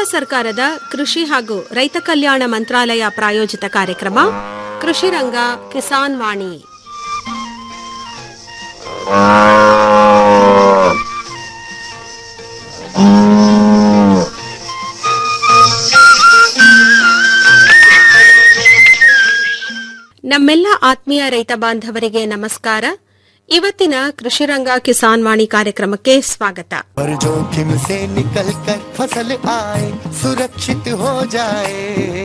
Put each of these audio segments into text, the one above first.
ಸರ್ಕಾರದ ಕೃಷಿ ಹಾಗೂ ರೈತ ಕಲ್ಯಾಣ ಮಂತ್ರಾಲಯ ಪ್ರಾಯೋಜಿತ ಕಾರ್ಯಕ್ರಮ ಕೃಷಿ ರಂಗ ಕಿಸಾನ್ ವಾಣಿ ನಮ್ಮೆಲ್ಲ ಆತ್ಮೀಯ ರೈತ ಬಾಂಧವರಿಗೆ ನಮಸ್ಕಾರ ಇವತ್ತಿನ ಕೃಷಿ ರಂಗ ಕಿಸಾನ್ ವಾಣಿ ಕಾರ್ಯಕ್ರಮಕ್ಕೆ ಸ್ವಾಗತ हर जोखिम से निकल कर फसल आए सुरक्षित हो जाए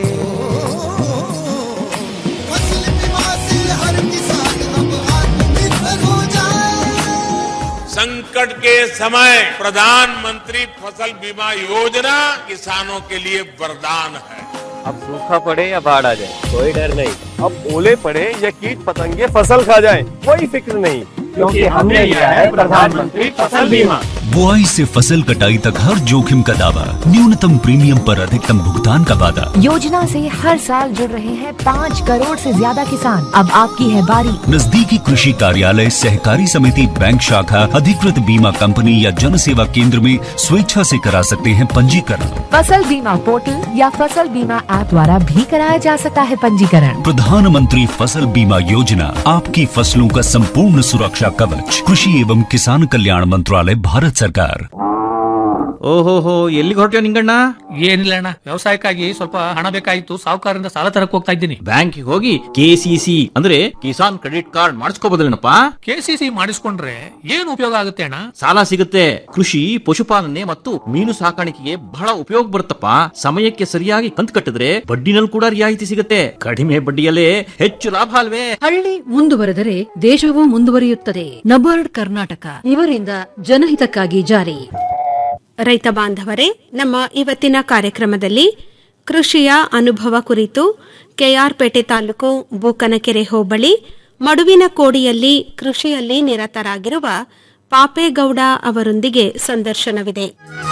फसल बीमा से हर किसान अब आत्मनिर्भर हो जाए संकट के समय प्रधानमंत्री फसल बीमा योजना किसानों के लिए वरदान है अब सूखा पड़े या बाढ़ आ जाए कोई डर नहीं अब ओले पड़े या कीट पतंगे फसल खा जाए कोई फिक्र नहीं क्योंकि हमने लिया है प्रधानमंत्री फसल बीमा बुआई से फसल कटाई तक हर जोखिम का दावा न्यूनतम प्रीमियम पर अधिकतम भुगतान का वादा योजना से हर साल जुड़ रहे हैं पाँच करोड़ से ज्यादा किसान अब आपकी है बारी नजदीकी कृषि कार्यालय सहकारी समिति बैंक शाखा अधिकृत बीमा कंपनी या जन सेवा केंद्र में स्वेच्छा से करा सकते हैं पंजीकरण फसल बीमा पोर्टल या फसल बीमा ऐप द्वारा भी कराया जा सकता है पंजीकरण प्रधानमंत्री फसल बीमा योजना आपकी फसलों का संपूर्ण सुरक्षा कवच कृषि एवं किसान कल्याण मंत्रालय भारत सरकार ಓಹೋಹೋ ಎಲ್ಲಿಗೆ ಹೊರಟ್ಯೋ ನಿಂಗಣ್ಣ ಏನಿಲ್ಲ ಅಣ್ಣ ವ್ಯವಸಾಯಕ್ಕಾಗಿ ಸ್ವಲ್ಪ ಹಣ ಬೇಕಾಗಿತ್ತು ಸಾಹುಕಾರರಿಂದ ಸಾಲ ತರಕ್ ಹೋಗ್ತಾ ಇದ್ದೀನಿ ಬ್ಯಾಂಕಿಗೆ ಹೋಗಿ ಕೆಸಿಸಿ ಅಂದ್ರೆ ಕಿಸಾನ್ ಕ್ರೆಡಿಟ್ ಕಾರ್ಡ್ ಮಾಡಿಸ್ಕೋಬೋದಲ್ಲೇನಪ್ಪ ಕೆಸಿಸಿ ಮಾಡಿಸ್ಕೊಂಡ್ರೆ ಏನ್ ಉಪಯೋಗ ಆಗುತ್ತೆ ಅಣ್ಣ ಸಾಲ ಸಿಗುತ್ತೆ ಕೃಷಿ ಪಶುಪಾಲನೆ ಮತ್ತು ಮೀನು ಸಾಕಾಣಿಕೆಗೆ ಬಹಳ ಉಪಯೋಗ ಬರುತ್ತಪ್ಪ ಸಮಯಕ್ಕೆ ಸರಿಯಾಗಿ ಕಂತು ಕಟ್ಟಿದ್ರೆ ಬಡ್ಡಿನಲ್ಲಿ ಕೂಡ ರಿಯಾಯಿತಿ ಸಿಗುತ್ತೆ ಕಡಿಮೆ ಬಡ್ಡಿಯಲ್ಲೇ ಹೆಚ್ಚು ಲಾಭ ಅಲ್ವೇ ಹಳ್ಳಿ ಮುಂದುವರೆದರೆ ದೇಶವೂ ಮುಂದುವರಿಯುತ್ತದೆ ನಬಾರ್ಡ್ ಕರ್ನಾಟಕ ಇವರಿಂದ ಜನಹಿತಕ್ಕಾಗಿ ಜಾರಿ ರೈತ ಬಾಂಧವರೇ ನಮ್ಮ ಇವತ್ತಿನ ಕಾರ್ಯಕ್ರಮದಲ್ಲಿ ಕೃಷಿಯ ಅನುಭವ ಕುರಿತು ಕೆಆರ್ಪೇಟೆ ತಾಲೂಕು ಬೂಕನಕೆರೆ ಹೋಬಳಿ ಮಡುವಿನ ಕೋಡಿಯಲ್ಲಿ ಕೃಷಿಯಲ್ಲಿ ನಿರತರಾಗಿರುವ ಪಾಪೇಗೌಡ ಅವರೊಂದಿಗೆ ಸಂದರ್ಶನವಿದೆ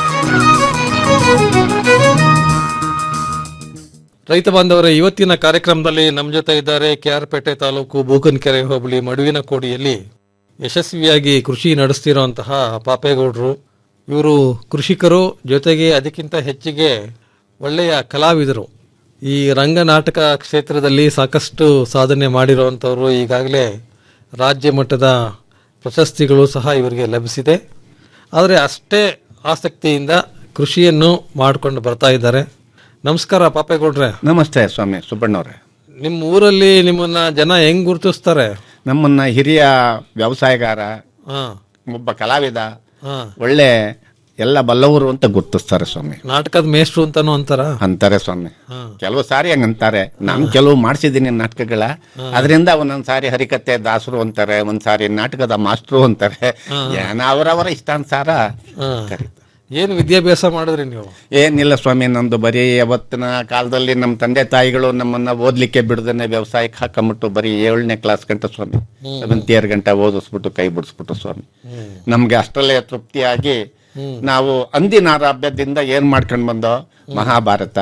ರೈತ ಬಾಂಧವರ ಇವತ್ತಿನ ಕಾರ್ಯಕ್ರಮದಲ್ಲಿ ನಮ್ಮ ಜೊತೆ ಇದ್ದಾರೆ ಕೆಆರ್ಪೇಟೆ ತಾಲೂಕು ಬೂಕನ್ಕೆರೆ ಹೋಬಳಿ ಮಡುವಿನ ಕೋಡಿಯಲ್ಲಿ ಯಶಸ್ವಿಯಾಗಿ ಕೃಷಿ ನಡೆಸ್ತಿರುವಂತಹ ಪಾಪೇಗೌಡರು ಇವರು ಕೃಷಿಕರು ಜೊತೆಗೆ ಅದಕ್ಕಿಂತ ಹೆಚ್ಚಿಗೆ ಒಳ್ಳೆಯ ಕಲಾವಿದರು ಈ ರಂಗನಾಟಕ ಕ್ಷೇತ್ರದಲ್ಲಿ ಸಾಕಷ್ಟು ಸಾಧನೆ ಮಾಡಿರುವಂಥವರು ಈಗಾಗಲೇ ರಾಜ್ಯ ಮಟ್ಟದ ಪ್ರಶಸ್ತಿಗಳು ಸಹ ಇವರಿಗೆ ಲಭಿಸಿದೆ ಆದರೆ ಅಷ್ಟೇ ಆಸಕ್ತಿಯಿಂದ ಕೃಷಿಯನ್ನು ಮಾಡಿಕೊಂಡು ಬರ್ತಾ ಇದ್ದಾರೆ ನಮಸ್ಕಾರ ಪಾಪೇಗೌಡ್ರೆ ನಮಸ್ತೆ ಸ್ವಾಮಿ ಸುಬ್ಬಣ್ಣವ್ರೆ ನಿಮ್ಮ ಊರಲ್ಲಿ ನಿಮ್ಮನ್ನ ಜನ ಹೆಂಗ್ ಗುರುತಿಸ್ತಾರೆ ನಮ್ಮನ್ನ ಹಿರಿಯ ವ್ಯವಸಾಯಗಾರ ಹಾ ಒಬ್ಬ ಕಲಾವಿದ ಹಾ ಒಳ್ಳೆ ಎಲ್ಲ ಬಲ್ಲವರು ಅಂತ ಗುರ್ತಿಸ್ತಾರೆ ಸ್ವಾಮಿ ನಾಟಕದ ಮೇಷ್ಟ್ರು ಅಂತಾನು ಅಂತಾರ ಅಂತಾರೆ ಸ್ವಾಮಿ ಕೆಲವು ಸಾರಿ ಹಂಗಂತಾರೆ ನಾನು ಕೆಲವು ಮಾಡಿಸಿದ್ದೀನಿ ನಾಟಕಗಳ ಅದರಿಂದ ಒಂದೊಂದ್ ಸಾರಿ ಹರಿಕತೆ ದಾಸರು ಅಂತಾರೆ ಒಂದ್ ಸಾರಿ ನಾಟಕದ ಮಾಸ್ಟ್ರು ಅಂತಾರೆ ಏನ ಅವರವರ ಇಷ್ಟಾನುಸಾರ ಕರೀತಾರೆ. ಏನು ವಿದ್ಯಾಭ್ಯಾಸ ಮಾಡಿದ್ರಿ ನೀವು ಏನಿಲ್ಲ ಸ್ವಾಮಿ ನಂದು ಬರೀ ಯಾವತ್ತಿನ ಕಾಲದಲ್ಲಿ ನಮ್ಮ ತಂದೆ ತಾಯಿಗಳು ನಮ್ಮನ್ನ ಓದ್ಲಿಕ್ಕೆ ಬಿಡದೇನೆ ವ್ಯವಸಾಯಕ್ಕೆ ಹಾಕೊಂಬಿಟ್ಟು ಬರೀ ಏಳನೇ ಕ್ಲಾಸ್ ಗಂಟ ಸ್ವಾಮಿ ಸೆವೆಂತ್ ಇಯರ್ ಗಂಟ ಓದಿಸ್ಬಿಟ್ಟು ಕೈ ಬಿಡಿಸ್ಬಿಟ್ಟು ಸ್ವಾಮಿ ನಮ್ಗೆ ಅಷ್ಟರಲ್ಲೇ ತೃಪ್ತಿಯಾಗಿ ನಾವು ಅಂದಿನಾರಾಭ್ಯದಿಂದ ಏನ್ ಮಾಡ್ಕೊಂಡ್ ಬಂದೋ ಮಹಾಭಾರತ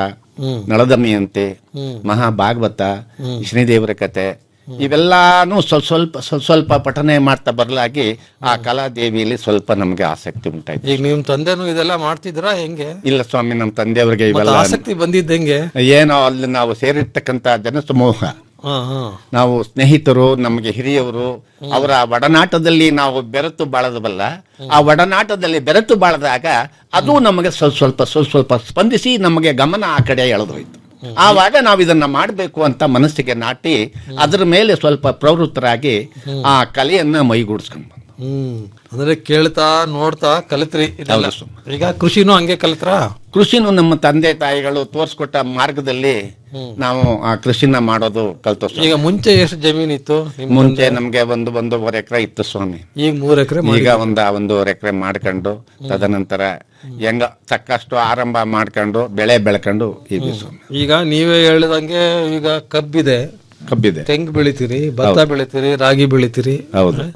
ನಳದಮಯಂತಿ ಮಹಾಭಾಗವತ ಶ್ರೀದೇವರ ಕತೆ ಇವೆಲ್ಲಾನು ಸ್ವಲ್ಪ ಸ್ವಲ್ಪ ಸ್ವಲ್ಪ ಸ್ವಲ್ಪ ಪಠನೆ ಮಾಡ್ತಾ ಬರಲಾಗಿ ಆ ಕಲಾದೇವಿಯಲ್ಲಿ ಸ್ವಲ್ಪ ನಮ್ಗೆ ಆಸಕ್ತಿ ಉಂಟಾಯ್ತು ಈಗ ನಿಮ್ ತಂದೆನು ಇದೆಲ್ಲ ಮಾಡ್ತಿದ್ರಾ ಹೆಂಗೆ ಇಲ್ಲ ಸ್ವಾಮಿ ನಮ್ಮ ತಂದೆಯವ್ರಿಗೆ ಮತ್ತೆ ಇವೆಲ್ಲ ಆಸಕ್ತಿ ಬಂದಿದ್ದ ಹೆಂಗೆ ಏನೋ ಅಲ್ಲಿ ನಾವು ಸೇರಿರ್ತಕ್ಕಂತ ಜನಸಮೂಹ ಹಾ ಹಾ ನಾವು ಸ್ನೇಹಿತರು ನಮಗೆ ಹಿರಿಯವರು ಅವರ ಒಡನಾಟದಲ್ಲಿ ನಾವು ಬೆರೆತು ಬಾಳದವಲ್ಲ ಆ ಒಡನಾಟದಲ್ಲಿ ಬೆರೆತು ಬಾಳದಾಗ ಅದು ನಮಗೆ ಸ್ವಲ್ಪ ಸ್ವಲ್ಪ ಸ್ವಲ್ಪ ಸ್ವಲ್ಪ ಸ್ಪಂದಿಸಿ ನಮಗೆ ಗಮನ ಆ ಕಡೆ ಎಳೆದೋಯ್ತು ಆವಾಗ ನಾವು ಇದನ್ನ ಮಾಡಬೇಕು ಅಂತ ಮನಸ್ಸಿಗೆ ನಾಟಿ ಅದರ ಮೇಲೆ ಸ್ವಲ್ಪ ಪ್ರವೃತ್ತರಾಗಿ ಆ ಕಲೆಯನ್ನ ಮೈಗೂಡಿಸ್ಕೊಂಡು ಬಂದ್ವಿ. ಹ್ಮ್ ಅಂದ್ರೆ ಕೇಳ್ತಾ ನೋಡ್ತಾ ಕಲಿತ್ರಿ ಇದೆಲ್ಲ. ಹೌದು ಸ್ವಾಮಿ. ಈಗ ಕೃಷಿನೂ ಹಂಗೆ ಕಲಿತ್ರ ಕೃಷಿನೂ ನಮ್ಮ ತಂದೆ ತಾಯಿಗಳು ತೋರಿಸ್ಕೊಟ್ಟ ಮಾರ್ಗದಲ್ಲಿ ನಾವು ಆ ಕೃಷಿನ ಮಾಡೋದು ಕಲ್ತು ಸ್ವಾಮಿ. ಈಗ ಮುಂಚೆ ಎಷ್ಟು ಜಮೀನಿತ್ತು ನಿಮ್ ಮುಂಚೆ ತಂದೆ? ನಮ್ಗೆ ಒಂದು ಒಂದೂವರೆ ಎಕರೆ ಇತ್ತು ಸ್ವಾಮಿ ಈಗ ಮೂರ್ ಎಕರೆ ಈಗ ಒಂದ ಒಂದೂವರೆ ಎಕರೆ ಮಾಡ್ಕೊಂಡು ತದನಂತರ ಹೆಂಗ ತಕ್ಕಷ್ಟು ಆರಂಭ ಮಾಡ್ಕೊಂಡು ಬೆಳೆ ಬೆಳ್ಕೊಂಡು ಇದ್ವಿ ಸ್ವಾಮಿ ಈಗ ನೀವೇ ಹೇಳಿದಂಗೆ ಈಗ ಕಬ್ಬಿದೆ ಕಬ್ಬಿದೆ ತೆಂಗು ಬೆಳಿತೀರಿ ಭತ್ತ ಹೌದು. ಬೆಳಿತೀರಿ ರಾಗಿ ಬೆಳಿತೀರಿ ಹೌದು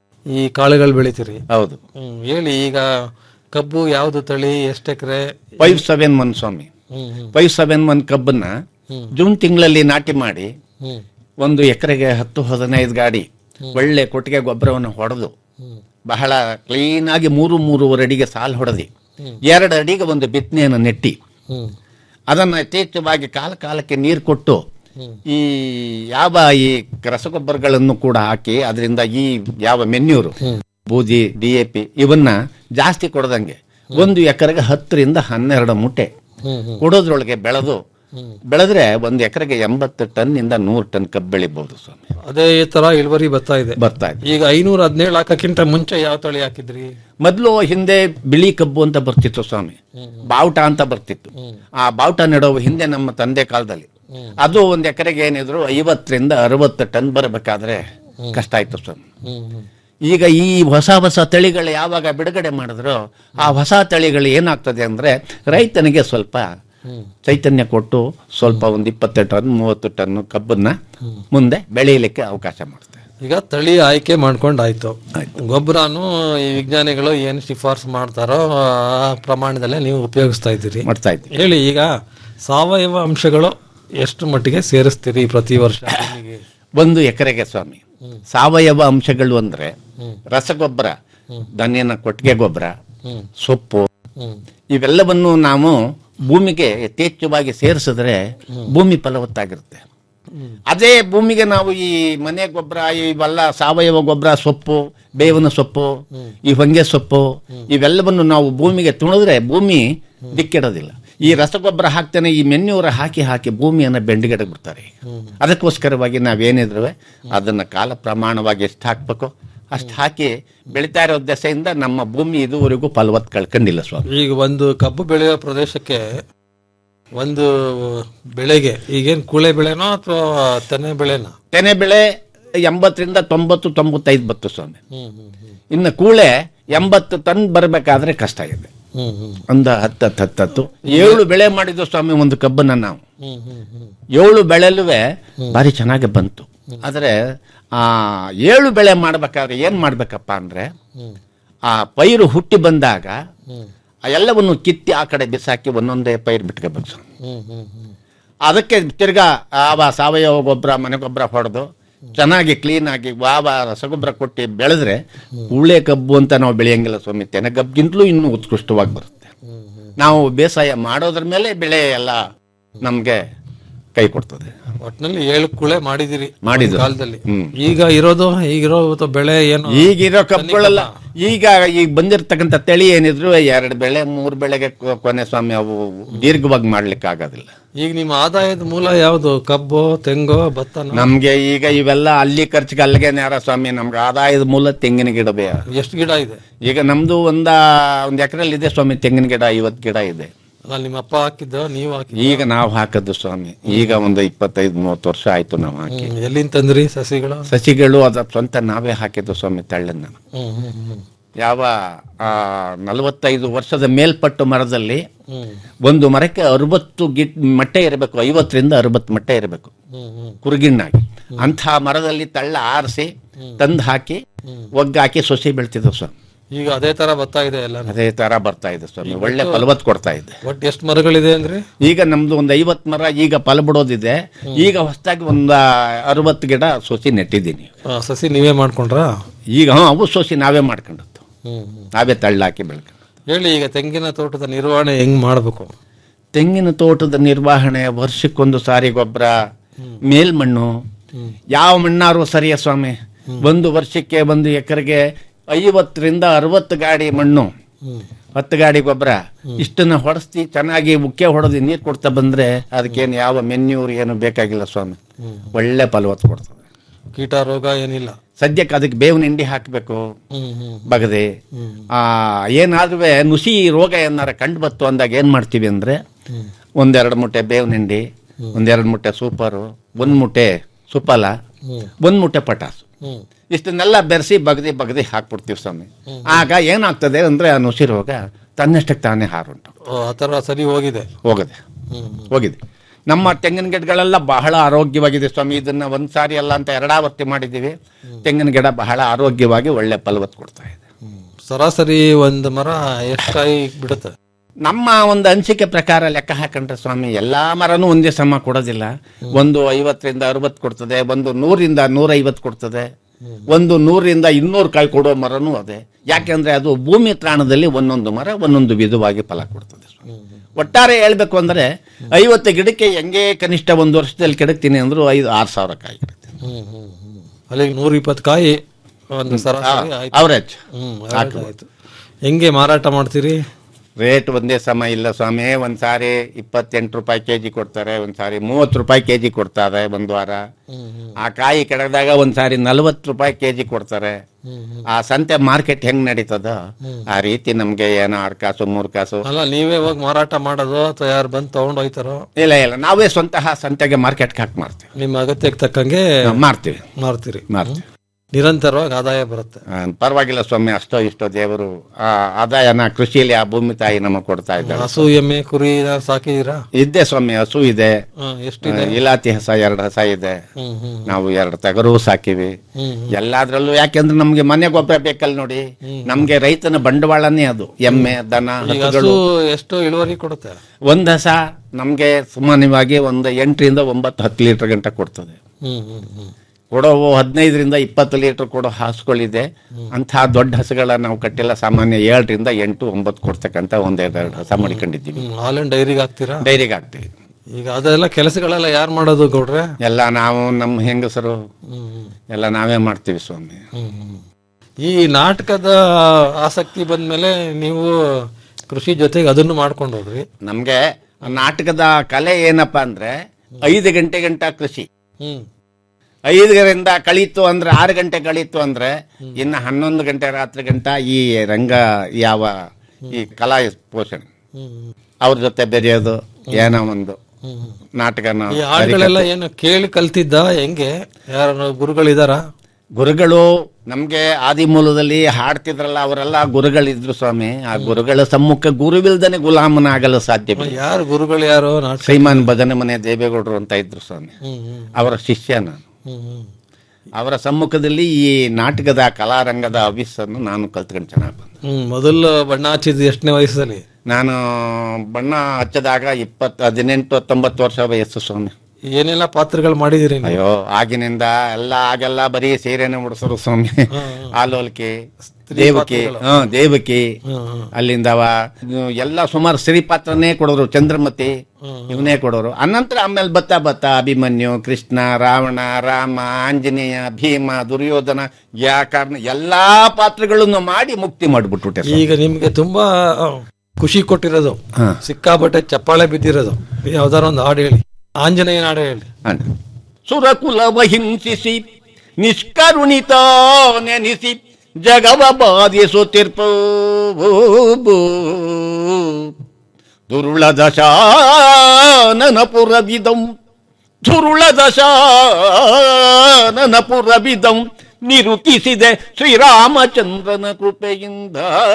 ಈ ಕಾಳುಗಳು ಬೆಳಿತೀರಿ ಹೌದು ಹ್ಮ್ ಹೇಳಿ ಈಗ ಕಬ್ಬು ಯಾವ್ದು ತಳಿ ಎಷ್ಟು ಎಕರೆ ಫೈವ್ ಸೆವೆನ್ ಒನ್ ಸ್ವಾಮಿ ಫೈವ್ ಸೆವೆನ್ ಒನ್ ಕಬ್ಬನ್ನ ಜೂನ್ ತಿಂಗಳಲ್ಲಿ ನಾಟಿ ಮಾಡಿ ಒಂದು ಎಕರೆಗೆ ಹತ್ತು ಹದಿನೈದು ಗಾಡಿ ಒಳ್ಳೆ ಕೊಟ್ಟಿಗೆ ಗೊಬ್ಬರವನ್ನು ಹೊಡೆದು ಬಹಳ ಕ್ಲೀನ್ ಆಗಿ ಮೂರು ಮೂರುವರೆ ಅಡಿಗೆ ಸಾಲು ಹೊಡೆದಿ ಎರಡು ಅಡಿಗೆ ಒಂದು ಬಿತ್ತನೆಯನ್ನು ನೆಟ್ಟಿ ಅದನ್ನ ಯಥೇಚ್ಛವಾಗಿ ಕಾಲ ಕಾಲಕ್ಕೆ ನೀರು ಕೊಟ್ಟು ಈ ಯಾವ ಈ ರಸಗೊಬ್ಬರಗಳನ್ನು ಕೂಡ ಹಾಕಿ ಅದರಿಂದ ಈ ಯಾವ ಮೆನ್ಯೂರು ಬೂದಿ ಡಿ ಎ ಪಿ ಇವನ್ನ ಜಾಸ್ತಿ ಕೊಡದಂಗೆ ಒಂದು ಎಕರೆಗೆ ಹತ್ತರಿಂದ ಹನ್ನೆರಡು ಮುಟ್ಟೆ ಕೊಡೋದ್ರೊಳಗೆ ಬೆಳೆದು ಬೆಳೆದ್ರೆ ಒಂದು ಎಕರೆಗೆ ಎಂಬತ್ತು ಟನ್ ಇಂದ ನೂರು ಟನ್ ಕಬ್ಬು ಬೆಳಿಬಹುದು ಸ್ವಾಮಿ ಅದೇ ತರ ಇಳುವರಿ ಬರ್ತಾ ಇದೆ ಬರ್ತಾ ಇದೆ ಈಗ ಐನೂರ ಹದಿನೇಳು ಹಾಕಕ್ಕಿಂತ ಮುಂಚೆ ಯಾವ ತಳಿ ಹಾಕಿದ್ರಿ ಮೊದಲು ಹಿಂದೆ ಬಿಳಿ ಕಬ್ಬು ಅಂತ ಬರ್ತಿತ್ತು ಸ್ವಾಮಿ ಬಾವುಟ ಅಂತ ಬರ್ತಿತ್ತು ಆ ಬಾವುಟ ನೆಡೋ ಹಿಂದೆ ನಮ್ಮ ತಂದೆ ಕಾಲದಲ್ಲಿ ಅದು ಒಂದ್ ಎಕರೆಗೆ ಏನಿದ್ರು ಐವತ್ತರಿಂದ ಅರವತ್ತು ಟನ್ ಬರಬೇಕಾದ್ರೆ ಕಷ್ಟ ಆಯ್ತು ಸ್ವಾಮಿ ಈಗ ಈ ಹೊಸ ಹೊಸ ತಳಿಗಳು ಯಾವಾಗ ಬಿಡುಗಡೆ ಮಾಡಿದ್ರು ಆ ಹೊಸ ತಳಿಗಳು ಏನಾಗ್ತದೆ ಅಂದ್ರೆ ರೈತನಿಗೆ ಸ್ವಲ್ಪ ಚೈತನ್ಯ ಕೊಟ್ಟು ಸ್ವಲ್ಪ ಒಂದು ಇಪ್ಪತ್ತು ಟನ್ ಮೂವತ್ತು ಟನ್ ಕಬ್ಬನ್ನ ಮುಂದೆ ಬೆಳೆಯಲಿಕ್ಕೆ ಅವಕಾಶ ಮಾಡ್ತಾರೆ ಈಗ ತಳಿ ಆಯ್ಕೆ ಮಾಡ್ಕೊಂಡಾಯ್ತು ಗೊಬ್ಬರನು ಈ ವಿಜ್ಞಾನಿಗಳು ಏನು ಶಿಫಾರಸು ಮಾಡ್ತಾರೋ ಆ ಪ್ರಮಾಣದಲ್ಲೇ ನೀವು ಉಪಯೋಗಿಸ್ತಾ ಇದ್ದೀರಿ ಮಾಡ್ತಾ ಇದ್ದೀವಿ ಹೇಳಿ ಈಗ ಸಾವಯವ ಅಂಶಗಳು ಎಷ್ಟು ಮಟ್ಟಿಗೆ ಸೇರಿಸ್ತೀರಿ ಪ್ರತಿ ವರ್ಷ ಭೂಮಿಗೆ? ಒಂದು ಎಕರೆಗೆ ಸ್ವಾಮಿ ಸಾವಯವ ಅಂಶಗಳು ಅಂದ್ರೆ ರಸಗೊಬ್ಬರ ದನಿಯನ ಕೊಟ್ಟಿಗೆ ಗೊಬ್ಬರ ಸೊಪ್ಪು ಇವೆಲ್ಲವನ್ನು ನಾವು ಭೂಮಿಗೆ ಯಥೇಚ್ಛವಾಗಿ ಸೇರಿಸಿದ್ರೆ ಭೂಮಿ ಫಲವತ್ತಾಗಿರುತ್ತೆ ಅದೇ ಭೂಮಿಗೆ ನಾವು ಈ ಮನೆ ಗೊಬ್ಬರ ಇವೆಲ್ಲ ಸಾವಯವ ಗೊಬ್ಬರ ಸೊಪ್ಪು ಬೇವಿನ ಸೊಪ್ಪು ಈ ಹೊಂಗೆ ಸೊಪ್ಪು ಇವೆಲ್ಲವನ್ನು ನಾವು ಭೂಮಿಗೆ ತುಣಿದ್ರೆ ಭೂಮಿ ದಿಕ್ಕಿಡೋದಿಲ್ಲ ಈ ರಸಗೊಬ್ಬರ ಹಾಕ್ತಾನೆ ಈ ಮೆನ್ಯೂರ ಹಾಕಿ ಹಾಕಿ ಭೂಮಿಯನ್ನ ಬೆಂಡಿಗೆಡೆ ಬಿಡ್ತಾರೆ ಅದಕ್ಕೋಸ್ಕರವಾಗಿ ನಾವೇನಿದ್ರು ಅದನ್ನ ಕಾಲ ಪ್ರಮಾಣವಾಗಿ ಎಷ್ಟು ಹಾಕ್ಬೇಕು ಅಷ್ಟು ಹಾಕಿ ಬೆಳೀತಾ ಇರೋ ದೆಸೆಯಿಂದ ನಮ್ಮ ಭೂಮಿ ಇದುವರೆಗೂ ಫಲವತ್ ಕಳ್ಕೊಂಡಿಲ್ಲ ಸ್ವಾಮಿ ಈಗ ಒಂದು ಕಬ್ಬು ಬೆಳೆಯೋ ಪ್ರದೇಶಕ್ಕೆ ಒಂದು ಬೆಳೆಗೆ ಈಗೇನ್ ಕೂಳೆ ಬೆಳೆನೋ ಅಥವಾ ತೆನೆ ಬೆಳೆನೋ ತೆನೆ ಬೆಳೆ ಎಂಬತ್ತರಿಂದ ತೊಂಬತ್ತು ತೊಂಬತ್ತೈದು ಬತ್ತು ಸ್ವಾಮಿ ಇನ್ನು ಕೂಳೆ ಎಂಬತ್ತು ಟನ್ ಬರಬೇಕಾದ್ರೆ ಕಷ್ಟ ಇದೆ ಒಂದು ಹತ್ತು ಹತ್ತು ಹತ್ತು ಹತ್ತು ಏಳು ಬೆಳೆ ಮಾಡಿದ್ದು ಸ್ವಾಮಿ ಒಂದು ಕಬ್ಬನ್ನ ನಾವು ಏಳು ಬೆಳೆಲುವೆ ಭಾರಿ ಚೆನ್ನಾಗಿ ಬಂತು ಆದರೆ ಆ ಏಳು ಬೆಳೆ ಮಾಡ್ಬೇಕಾದ್ರೆ ಏನ್ ಮಾಡ್ಬೇಕಪ್ಪ ಅಂದ್ರೆ ಆ ಪೈರು ಹುಟ್ಟಿ ಬಂದಾಗ ಆ ಎಲ್ಲವನ್ನು ಕಿತ್ತಿ ಆ ಕಡೆ ಬಿಸಾಕಿ ಒಂದೊಂದೇ ಪೈರು ಬಿಟ್ಕೋಬೇಕು ಸ್ವಾಮಿ ಅದಕ್ಕೆ ತಿರ್ಗಾ ಆವ ಸಾವಯವ ಗೊಬ್ಬರ ಮನೆ ಗೊಬ್ಬರ ಹೊಡೆದು ಚೆನ್ನಾಗಿ ಕ್ಲೀನ್ ಆಗಿ ವಾವ ರಸಗೊಬ್ಬರ ಕೊಟ್ಟು ಬೆಳೆದ್ರೆ ಉಳ್ಳೆ ಕಬ್ಬು ಅಂತ ನಾವು ಬೆಳೆಯಂಗಿಲ್ಲ ಸ್ವಾಮಿ ತೆನೆ ಕಬ್ಬಿಗಿಂತಲೂ ಇನ್ನೂ ಉತ್ಕೃಷ್ಟವಾಗಿ ಬರುತ್ತೆ ನಾವು ಬೇಸಾಯ ಮಾಡೋದ್ರ ಮೇಲೆ ಬೆಳೆ ಎಲ್ಲ ನಮ್ಗೆ ಕೈ ಕೊಡ್ತದೆ ಒಟ್ನಲ್ಲಿ ಏಳು ಕುಳೆ ಮಾಡಿದಿರಿ ಮಾಡಿದ್ದು. ಒಂದ್ ಕಾಲದಲ್ಲಿ ಹ್ಮ್. ಈಗ ಇರೋದು ಈಗಿರೋ ಬೆಳೆ ಏನು ಈಗಿರೋ ಕಬ್ಬುಗಳೆಲ್ಲ ಈಗ ಈಗ ಬಂದಿರ್ತಕ್ಕಂಥ ತಳಿ ಏನಿದ್ರು ಎರಡು ಬೆಳೆ ಮೂರು ಬೆಳೆಗೆ ಕೊ- ಕೊನೆ ಸ್ವಾಮಿ ಅವು ದೀರ್ಘವಾಗಿ ಮಾಡ್ಲಿಕ್ಕೆ ಆಗೋದಿಲ್ಲ ಈಗ ನಿಮ್ಮ ಆದಾಯದ ಮೂಲ ಯಾವುದು ಕಬ್ಬು ತೆಂಗು ಭತ್ತನ ನಮ್ಗೆ ಈಗ ಇವೆಲ್ಲ ಅಲ್ಲಿ ಖರ್ಚಿಗೆ ಅಲ್ಲಿಗೆ ನೇರ ಸ್ವಾಮಿ ನಮ್ಗೆ ಆದಾಯದ ಮೂಲ ತೆಂಗಿನ ಗಿಡ ಬೇ ಎಷ್ಟು ಗಿಡ ಇದೆ ಈಗ ನಮ್ದು ಒಂದ ಒಂದ್ ಎಕರೆಲ್ಲಿ ಇದೆ ಸ್ವಾಮಿ ತೆಂಗಿನ ಗಿಡ ಐವತ್ತು ಗಿಡ ಇದೆ ಅಲ್ಲ ನಿಮ್ಮ ಅಪ್ಪ ಹಾಕಿದ್ದ ನೀವು ಹಾಕಿ ಈಗ ನಾವು ಹಾಕದ್ದು ಸ್ವಾಮಿ ಈಗ ಒಂದು ಇಪ್ಪತ್ತೈದು ಮೂವತ್ತು ವರ್ಷ ಆಯ್ತು ನಾವು ಹಾಕಿ ಎಲ್ಲಿಂದ ತಂದ್ರಿ ಸಸಿಗಳು ಸಸಿಗಳು ಅದ ಸ್ವಂತ ನಾವೇ ಹಾಕಿದ್ದು ಸ್ವಾಮಿ ತಳ್ಳನ್ನ ಹ್ಮ್ ಹ್ಮ್ ಹ್ಮ್ ಯಾವ ಆ, ನಲವತ್ತೈದು ವರ್ಷದ ಮೇಲ್ಪಟ್ಟು ಮರದಲ್ಲಿ ಹ್ಮ್ ಒಂದು ಮರಕ್ಕೆ ಅರವತ್ತು ಗಿಟ್ ಮಟ್ಟೆ ಇರಬೇಕು ಐವತ್ತರಿಂದ ಅರವತ್ತು ಮಟ್ಟೆ ಇರಬೇಕು ಹ್ಮ್ ಹ್ಮ್ ಕುರುಗಿಣ್ಣಾಗಿ ಅಂಥ ಮರದಲ್ಲಿ ತಳ್ಳ ಆರಿಸಿ ತಂದು ಹಾಕಿ ಒಗ್ಗಾಕಿ ಸೊಸಿ ಬೆಳ್ತಿದ್ವು ಸ್ವಾಮಿ ಈಗ ಅದೇ ತರ ಬರ್ತಾ ಇದೆ ಎಲ್ಲ ಅದೇ ತರ ಬರ್ತಾ ಇದೆ ಸ್ವಾಮಿ ಒಳ್ಳೆ ಫಲವತ್ ಕೊಡ್ತಾ ಇದೆ ಒಟ್ಟು ಎಷ್ಟು ಮರಗಳಿದೆ ಅಂದ್ರೆ ಈಗ ನಮ್ದು ಒಂದು ಐವತ್ ಮರ ಈಗ ಫಲ ಬಿಡೋದಿದೆ ಈಗ ಹೊಸದಾಗಿ ಒಂದು ಅರವತ್ತು ಗಿಡ ಸೊಸಿ ನೆಟ್ಟಿದ್ದೀನಿ ಆ, ಸಸಿ ನೀವೇ ಮಾಡ್ಕೊಂಡ್ರಾ ಈಗ ಹ್ಞೂ ಅವು ಸೊಸಿ ನಾವೇ ಮಾಡ್ಕೊಂಡದ್ದು ಹ್ಮ್ ನಾವೇ ತಳ್ಳಾಕಿ ಬೆಳ್ಕೊಂಡು ಹೇಳಿ ಈಗ ತೆಂಗಿನ ತೋಟದ ನಿರ್ವಹಣೆ ಹೆಂಗ್ ಮಾಡ್ಬೇಕು ತೆಂಗಿನ ತೋಟದ ನಿರ್ವಹಣೆ ವರ್ಷಕ್ಕೊಂದು ಸಾರಿ ಗೊಬ್ಬರ ಮೇಲ್ಮಣ್ಣು ಯಾವ ಮಣ್ಣಾರು ಸರಿಯ ಸ್ವಾಮಿ ಒಂದು ವರ್ಷಕ್ಕೆ ಒಂದು ಎಕರೆಗೆ ಐವತ್ತರಿಂದ ಅರವತ್ತು ಗಾಡಿ ಮಣ್ಣು ಹತ್ತು ಗಾಡಿ ಗೊಬ್ಬರ ಇಷ್ಟನ್ನ ಹೊಡೆಸ್ತಿ ಚೆನ್ನಾಗಿ ಉಕ್ಕೆ ಹೊಡೆದು ನೀರು ಕೊಡ್ತಾ ಬಂದ್ರೆ ಅದಕ್ಕೇನು ಯಾವ ಮೆನ್ಯೂರ್ ಏನು ಬೇಕಾಗಿಲ್ಲ ಸ್ವಾಮಿ ಒಳ್ಳೆ ಫಲವತ್ತು ಕೊಡ್ತದೆ ಕೀಟ ರೋಗ ಏನಿಲ್ಲ ಸದ್ಯಕ್ಕೆ ಅದಕ್ಕೆ ಬೇವಿನ ಹಿಂಡಿ ಹಾಕಬೇಕು ಹ್ಮ್ ಹ್ಮ್ ಬಗದೆ ಆ ಏನಾದ್ರೂ ನುಸಿ ರೋಗ ಏನಾರ ಕಂಡು ಬತ್ತು ಅಂದಾಗ ಏನ್ ಮಾಡ್ತೀವಿ ಅಂದ್ರೆ ಒಂದೆರಡು ಮುಟ್ಟೆ ಬೇವಿನ ಹಿಂಡಿ ಒಂದೆರಡು ಮುಟ್ಟೆ ಸೂಪರು ಒಂದ್ ಮುಟ್ಟೆ ಸುಫಲ ಒಂದ್ ಮುಟ್ಟೆ ಪಟಾಸು ಹ್ಮ್ ಇಷ್ಟನ್ನೆಲ್ಲ ಬೆರೆಸಿ ಬಗದಿ ಬಗದಿ ಹಾಕ್ಬಿಡ್ತೀವಿ ಸ್ವಾಮಿ ಆಗ ಏನಾಗ್ತದೆ ಅಂದ್ರೆ ಆ ನುಸಿ ರೋಗ ತನ್ನಷ್ಟಕ್ಕೆ ತಾನೇ ಹಾರುಂಟು ಓ, ಆ ತರ ಸರಿ ಹೋಗಿದೆ ಹೋಗದೆ ಹೋಗಿದೆ ನಮ್ಮ ತೆಂಗಿನ ಗಿಡಗಳೆಲ್ಲ ಬಹಳ ಆರೋಗ್ಯವಾಗಿದೆ ಸ್ವಾಮಿ ಇದನ್ನ ಒಂದ್ ಸಾರಿ ಅಲ್ಲ ಅಂತ ಎರಡಾವರ್ತಿ ಮಾಡಿದ್ದೀವಿ ತೆಂಗಿನ ಗಿಡ ಬಹಳ ಆರೋಗ್ಯವಾಗಿ ಒಳ್ಳೆ ಫಲವತ್ತು ಕೊಡ್ತಾ ಇದೆ ಸರಾಸರಿ ಒಂದ್ ಮರ ಎಷ್ಟು ಕಾಯಿ ಬಿಡುತ್ತೆ ನಮ್ಮ ಒಂದು ಅನಿಸಿಕೆ ಪ್ರಕಾರ ಲೆಕ್ಕ ಹಾಕೊಂಡ್ರೆ ಸ್ವಾಮಿ ಎಲ್ಲಾ ಮರನೂ ಒಂದೇ ಸಮ ಕೊಡೋದಿಲ್ಲ ಒಂದು ಐವತ್ತರಿಂದ ಅರವತ್ತು ಕೊಡ್ತದೆ ಒಂದು ನೂರಿಂದ ನೂರೈವತ್ತು ಕೊಡ್ತದೆ ಒಂದು ನೂರಿಂದ ಇನ್ನೂರು ಕಾಯಿ ಕೊಡೋ ಮರನೂ ಅದೇ ಯಾಕೆಂದ್ರೆ ಅದು ಭೂಮಿ ತ್ರಾಣದಲ್ಲಿ ಒಂದೊಂದು ಮರ ಒಂದೊಂದು ವಿಧವಾಗಿ ಫಲ ಕೊಡ್ತದೆ ಒಟ್ಟಾರೆ ಹೇಳ್ಬೇಕು ಅಂದ್ರೆ ಐವತ್ತು ಗಿಡಕ್ಕೆ ಹೆಂಗೆ ಕನಿಷ್ಠ ಒಂದು ವರ್ಷದಲ್ಲಿ ಕೆಡಕ್ತೀನಿ ಅಂದ್ರು ಐದು ಆರು ಸಾವಿರ ಕಾಯಿ ಅಲ್ಲಿಗೆ ನೂರ ಇಪ್ಪತ್ತು ಕಾಯಿ ಒಂದು ಸರಾಸರಿ ಆಯ್ತು. ಅವರೇಜ್ ಹ್ಮ್ average ಆಯ್ತು ಹೆಂಗೆ ಮಾರಾಟ ಮಾಡ್ತೀರಿ ರೇಟ್ ಒಂದೇ ಸಮ ಇಲ್ಲ ಸ್ವಾಮಿ ಒಂದ್ ಸಾರಿ ಇಪ್ಪತ್ತೆಂಟು ರೂಪಾಯಿ ಕೆಜಿ ಕೊಡ್ತಾರೆ ಒಂದ್ ಸಾರಿ ಮೂವತ್ತು ರೂಪಾಯಿ ಕೆಜಿ ಕೊಡ್ತಾರೆ ಒಂದ್ ವಾರ ಆ ಕಾಯಿ ಕೆಡದಾಗ ಒಂದ್ ಸಾರಿ ನಲ್ವತ್ತು ರೂಪಾಯಿ ಕೆಜಿ ಕೊಡ್ತಾರೆ ಆ ಸಂತೆ ಮಾರ್ಕೆಟ್ ಹೆಂಗ್ ನಡೀತದ ಆ ರೀತಿ ನಮ್ಗೆ ಏನೋ ಆರ್ ಕಾಸು ಮೂರ್ ಕಾಸು ಅಲ್ಲ ನೀವೇ ಹೋಗಿ ಮಾರಾಟ ಮಾಡೋದು ಅಥವಾ ಯಾರು ಬಂದು ತಗೊಂಡು ಹೋಯ್ತಾರೋ ಇಲ್ಲ ಇಲ್ಲ ನಾವೇ ಸ್ವಂತಹ ಸಂತೆಗೆ ಮಾರ್ಕೆಟ್ಗೆ ಹಾಕಿ ಮಾರ್ತೀವಿ ನಿಮ್ಮ ಅಗತ್ಯಕ್ಕೆ ತಕ್ಕಂಗೆ ನಾವು ಮಾರ್ತೀವಿ ಮಾರ್ತೀರಿ ಮಾರ್ತೀವಿ ನಿರಂತರವಾಗಿ ಆದಾಯ ಬರುತ್ತೆ ಆ, ಪರವಾಗಿಲ್ಲ ಸ್ವಾಮಿ ಅಷ್ಟೋ ಇಷ್ಟೋ ದೇವರು ಆ ಆದಾಯನ ಕೃಷಿಯಲ್ಲಿ ಆ ಭೂಮಿ ತಾಯಿ ನಮಗೆ ಕೊಡ್ತಾ ಇದ್ದಾರೆ ಹಸು ಎಮ್ಮೆ ಕುರಿ ಏನಾದ್ರು ಸಾಕಿದೀರಾ ಇದ್ದೆ ಸ್ವಾಮಿ ಹಸು ಇದೆ ಹಾ, ಎಷ್ಟಿದೆ? ಆ, ಇಲಾತಿ ಹಸ ಎರಡು ಹಸ ಇದೆ ಹ್ಮ್, ಹ್ಮ್. ನಾವು ಎರಡು ಟಗರು ಸಾಕಿವಿ ಎಲ್ಲಾದ್ರಲ್ಲೂ ಯಾಕೆಂದ್ರೆ ನಮ್ಗೆ ಮನೆ ಗೊಬ್ಬರ ಬೇಕಲ್ಲ ನೋಡಿ ನಮ್ಗೆ ರೈತನ ಬಂಡವಾಳನೇ ಅದು ಎಮ್ಮೆ ದನ ಈಗ ಹಸು ಹಸುಗಳು ಎಷ್ಟು ಇಳುವರಿ ಕೊಡುತ್ತೆ ಒಂದ್ ಹಸ ನಮ್ಗೆ ಸಾಮಾನ್ಯವಾಗಿ ಒಂದು ಎಂಟರಿಂದ ಒಂಬತ್ತು ಹತ್ತು ಲೀಟರ್ ಗಂಟ ಕೊಡ್ತದೆ ಹ್ಮ್ ಹ್ಮ್ ಹ್ಮ್ ಕೊಡೋವು ಹದಿನೈದರಿಂದ ಇಪ್ಪತ್ತು ಲೀಟರ್ ಕೊಡೋ ಹಸುಗಳಿದೆ ಅಂತಹ ದೊಡ್ಡ ಹಸುಗಳ ನಾವು ಕಟ್ಟಿಲ್ಲ ಸಾಮಾನ್ಯ ಏಳರಿಂದ ಎಂಟು ಒಂಬತ್ತು ಕೊಡ್ತಕ್ಕಂಥ ಒಂದೆರಡು ಹಸ ಮಾಡಿಕೊಂಡಿದ್ದೀವಿ ಹ್ಮ್ ಹಾಲಿನ ಡೈರಿಗೆ ಹಾಕ್ತೀರಾ ಡೈರಿಗೆ ಹಾಕ್ತೀವಿ ಈಗ ಅದೆಲ್ಲ ಕೆಲಸಗಳೆಲ್ಲ ಯಾರು ಮಾಡೋದು ಗೌಡ್ರೆ ಎಲ್ಲ ನಾವು ನಮ್ಮ ಹೆಂಗಸರು ಎಲ್ಲ ನಾವೇ ಮಾಡ್ತೀವಿ ಸ್ವಾಮಿ ಈ ನಾಟಕದ ಆಸಕ್ತಿ ಬಂದ್ಮೇಲೆ ನೀವು ಕೃಷಿ ಜೊತೆಗೆ ಅದನ್ನು ಮಾಡ್ಕೊಂಡು ಹೋದ್ರಿ ನಮ್ಗೆ ನಾಟಕದ ಕಲೆ ಏನಪ್ಪಾ ಅಂದ್ರೆ ಐದು ಗಂಟೆ ಗಂಟ ಕೃಷಿ ಹ್ಮ್ ಐದರಿಂದ ಕಳೀತು ಅಂದ್ರೆ ಆರು ಗಂಟೆ ಕಳೀತು ಅಂದ್ರೆ ಇನ್ನು ಹನ್ನೊಂದು ಗಂಟೆ ರಾತ್ರಿ ಗಂಟ ಈ ರಂಗ ಯಾವ ಈ ಕಲಾ ಪೋಷಣೆ ಅವ್ರ ಜೊತೆ ಬೆರೆಯೋದು ಏನೋ ಒಂದು ನಾಟಕನ ಈ ಹಾಡುಗಳೆಲ್ಲ ಏನು ಕೇಳಿ ಕಲ್ತಿದ್ದ ಹೆಂಗೆ ಯಾರು ಗುರುಗಳಿದಾರ ಗುರುಗಳು ನಮ್ಗೆ ಆದಿ ಮೂಲದಲ್ಲಿ ಹಾಡ್ತಿದ್ರಲ್ಲ ಅವರೆಲ್ಲ ಗುರುಗಳಿದ್ರು ಸ್ವಾಮಿ ಆ ಗುರುಗಳ ಸಮ್ಮುಖ ಗುರುವಿಲ್ದನೆ ಗುಲಾಮನಾಗಲು ಸಾಧ್ಯವಿಲ್ಲ ಯಾರು ಗುರುಗಳು ಯಾರು ನಾಟಕ ಶ್ರೀಮಾನ್ ಭಜನೆ ಮನೆ ದೇವೇಗೌಡರು ಅಂತ ಇದ್ರು ಸ್ವಾಮಿ ಅವರ ಶಿಷ್ಯ ನಾನು ಅವರ ಸಮ್ಮುಖದಲ್ಲಿ ಈ ನಾಟಕದ ಕಲಾರಂಗದ ಅವಿಸ್ಸನ್ನು ನಾನು ಕಲ್ತ್ಕೊಂಡು ಚೆನ್ನಾಗಿ ಬಂದೆ ಹ್ಮ್ ಮೊದಲು ಬಣ್ಣ ಹಚ್ಚಿದ್ದು ಎಷ್ಟನೇ ವಯಸ್ಸಲ್ಲಿ ನಾನು ಬಣ್ಣ ಹಚ್ಚದಾಗ ಇಪ್ಪತ್ತು ಹದಿನೆಂಟು ಹತ್ತೊಂಬತ್ತು ವರ್ಷ ವಯಸ್ಸು ಸ್ವಾಮಿ ಏನೆಲ್ಲ ಪಾತ್ರಗಳು ಮಾಡಿದಿರಿ ನೀವು? ಅಯ್ಯೋ ಆಗಿನಿಂದ ಎಲ್ಲ ಆಗೆಲ್ಲ ಬರೀ ಸೀರೆನೆ ಉಡಿಸೋರು ಸ್ವಾಮಿ ಆಲೋಲ್ಕಿ ದೇವಕಿ ಹ ದೇವಕಿ ಅಲ್ಲಿಂದ ಅವ ಇದು ಎಲ್ಲ ಸುಮಾರು ಸ್ತ್ರೀ ಪಾತ್ರನೇ ಕೊಡೋರು ಚಂದ್ರಮತಿ ಇವನೇ ಕೊಡೋರು ಅನಂತರ ಆಮೇಲೆ ಬತ್ತ ಬತ್ತ ಅಭಿಮನ್ಯು ಕೃಷ್ಣ ರಾವಣ ರಾಮ ಆಂಜನೇಯ ಭೀಮ ದುರ್ಯೋಧನ ಯಾ ಕಾರಣ ಎಲ್ಲಾ ಪಾತ್ರಗಳನ್ನು ಮಾಡಿ ಮುಕ್ತಿ ಮಾಡಿಬಿಟ್ಬಿಟ್ಟೆ ಸ್ವಾಮಿ. ಈಗ ನಿಮ್ಗೆ ತುಂಬಾ ಆ, ಖುಷಿ ಕೊಟ್ಟಿರೋದು ಹಾ. ಸಿಕ್ಕಾಪಟ್ಟೆ ಚಪ್ಪಾಳೆ ಬಿದ್ದಿರೋದು ಯಾವ್ದಾರ ಒಂದು ಹಾಡು ಹೇಳಿ ಆಂಜನೇಯನ ಹಾಡು ಹೇಳಿ ಸುರಕುಲವ ಹಿಂಸಿಸಿ ನಿಷ್ಕರುಣಿತ ನೆನೆಸಿ ಜಗವ ಬಾಧಿಸುತ್ತಿರ್ಪು ದುರುಳ ದಶಾನನ ಪುರವಿದಂ ದುರುಳ ದಶಾನನ ಪುರವಿದಂ ನಿರುಕಿಸಿದೆ ಶ್ರೀರಾಮಚಂದ್ರನ ಕೃಪೆಯಿಂದ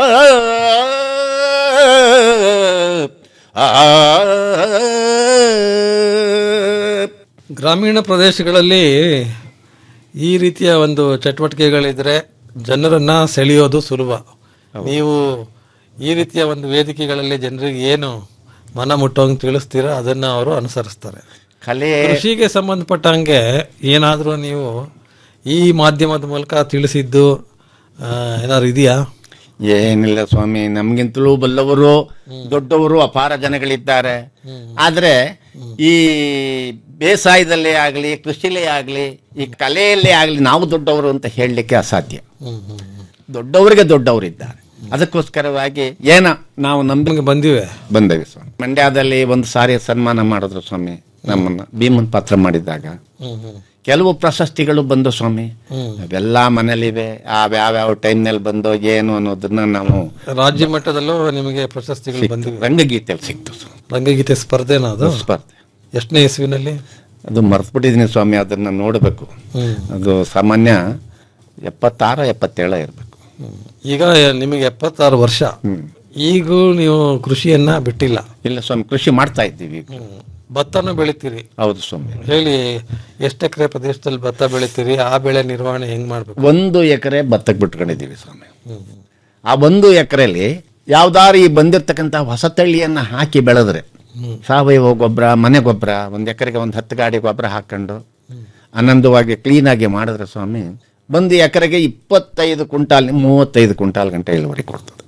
ಆ ಗ್ರಾಮೀಣ ಪ್ರದೇಶಗಳಲ್ಲಿ ಈ ರೀತಿಯ ಒಂದು ಚಟುವಟಿಕೆಗಳಿದ್ರೆ ಜನರನ್ನ ಸೆಳೆಯೋದು ಸುಲಭ ನೀವು ಈ ರೀತಿಯ ಒಂದು ವೇದಿಕೆಗಳಲ್ಲಿ ಜನರಿಗೆ ಏನು ಮನ ಮುಟ್ಟೋಂಗೆ ತಿಳಿಸ್ತೀರಾ ಅದನ್ನ ಅವರು ಅನುಸರಿಸ್ತಾರೆ ಕಲೆ ಕೃಷಿಗೆ ಸಂಬಂಧಪಟ್ಟಂಗೆ ಏನಾದರೂ ನೀವು ಈ ಮಾಧ್ಯಮದ ಮೂಲಕ ತಿಳಿಸಿದ್ದು ಆ, ಏನಾದ್ರು ಇದೆಯಾ ಏನಿಲ್ಲ ಸ್ವಾಮಿ ನಮ್ಗಿಂತಲೂ ಬಲ್ಲವರು ದೊಡ್ಡವರು ಅಪಾರ ಜನಗಳಿದ್ದಾರೆ ಆದ್ರೆ ಈ ಬೇಸಾಯದಲ್ಲೇ ಆಗ್ಲಿ ಕೃಷಿಲೇ ಆಗ್ಲಿ ಈ ಕಲೆಯಲ್ಲೇ ಆಗ್ಲಿ ನಾವು ದೊಡ್ಡವರು ಅಂತ ಹೇಳಲಿಕ್ಕೆ ಅಸಾಧ್ಯ ದೊಡ್ಡವರಿಗೆ ದೊಡ್ಡವರಿದ್ದಾರೆ ಅದಕ್ಕೋಸ್ಕರವಾಗಿ ಏನ ನಾವು ನಮ್ಗೆ ಬಂದಿವೆ ಬಂದವಿ ಸ್ವಾಮಿ ಮಂಡ್ಯದಲ್ಲಿ ಒಂದು ಸಾರಿ ಸನ್ಮಾನ ಮಾಡಿದ್ರು ಸ್ವಾಮಿ ನಮ್ಮನ್ನ ಭೀಮನ್ ಪಾತ್ರ ಮಾಡಿದಾಗ ಕೆಲವು ಪ್ರಶಸ್ತಿಗಳು ಬಂದು ಸ್ವಾಮಿ ಅವೆಲ್ಲ ಮನೇಲಿವೆ ಯಾವ್ಯಾವ ಟೈಮ್ನಲ್ಲಿ ಬಂದೋ ಏನು ಅನ್ನೋದನ್ನ ನಾವು ರಾಜ್ಯ ಮಟ್ಟದಲ್ಲೂ ನಿಮಗೆ ಪ್ರಶಸ್ತಿಗಳು ಬಂದಿವೆ ರಂಗಗೀತೆಯಲ್ಲಿ ಸಿಕ್ತು ಸ್ವಾಮಿ. ರಂಗಗೀತೆ ಸ್ಪರ್ಧೆನ ಅದು ಸ್ಪರ್ಧೆ ಎಷ್ಟನೇ ಇಸ್ವಿನಲ್ಲಿ ಅದು ಮರ್ತ್ಬಿಟ್ಟಿದ್ದೀನಿ ಸ್ವಾಮಿ ಅದನ್ನ ನೋಡಬೇಕು ಹ್ಮ್. ಅದು ಸಾಮಾನ್ಯ ಎಪ್ಪತ್ತಾರ ಎಪ್ಪತ್ತೇಳ ಇರಬೇಕು ಈಗ ನಿಮಗೆ ಎಪ್ಪತ್ತಾರು ವರ್ಷ ಈಗೂ ನೀವು ಕೃಷಿಯನ್ನ ಬಿಟ್ಟಿಲ್ಲ ಇಲ್ಲ ಸ್ವಾಮಿ ಕೃಷಿ ಮಾಡ್ತಾ ಇದ್ದೀವಿ ಈಗ. ಭತ್ತನೂ ಬೆಳಿತೀರಿ ಹೌದು ಸ್ವಾಮಿ ಹೇಳಿ ಎಷ್ಟು ಎಕರೆ ಪ್ರದೇಶದಲ್ಲಿ ಭತ್ತ ಬೆಳಿತೀರಿ ಆ ಬೆಳೆ ನಿರ್ವಹಣೆ ಹೆಂಗ್ ಮಾಡ್ಬೇಕು ಒಂದು ಎಕರೆ ಭತ್ತಕ್ಕೆ ಬಿಟ್ಕೊಂಡಿದ್ದೀವಿ ಸ್ವಾಮಿ ಆ ಒಂದು ಎಕರೆಲಿ ಯಾವ್ದಾರು ಈ ಬಂದಿರ್ತಕ್ಕಂಥ ಹೊಸ ತಳಿಯನ್ನ ಹಾಕಿ ಬೆಳೆದ್ರೆ ಸಾವಯವ ಗೊಬ್ಬರ ಮನೆ ಗೊಬ್ಬರ ಒಂದು ಎಕರೆಗೆ ಒಂದು ಹತ್ತು ಗಾಡಿ ಗೊಬ್ಬರ ಹಾಕೊಂಡು ಆನಂದವಾಗಿ ಕ್ಲೀನಾಗಿ ಮಾಡಿದ್ರೆ ಸ್ವಾಮಿ ಒಂದು ಎಕರೆಗೆ ಇಪ್ಪತ್ತೈದು ಕ್ವಿಂಟಾಲ್ ಮೂವತ್ತೈದು ಕ್ವಿಂಟಾಲ್ ಗಂಟೆ ಇಳುವರಿ ಕೊಡ್ತದೆ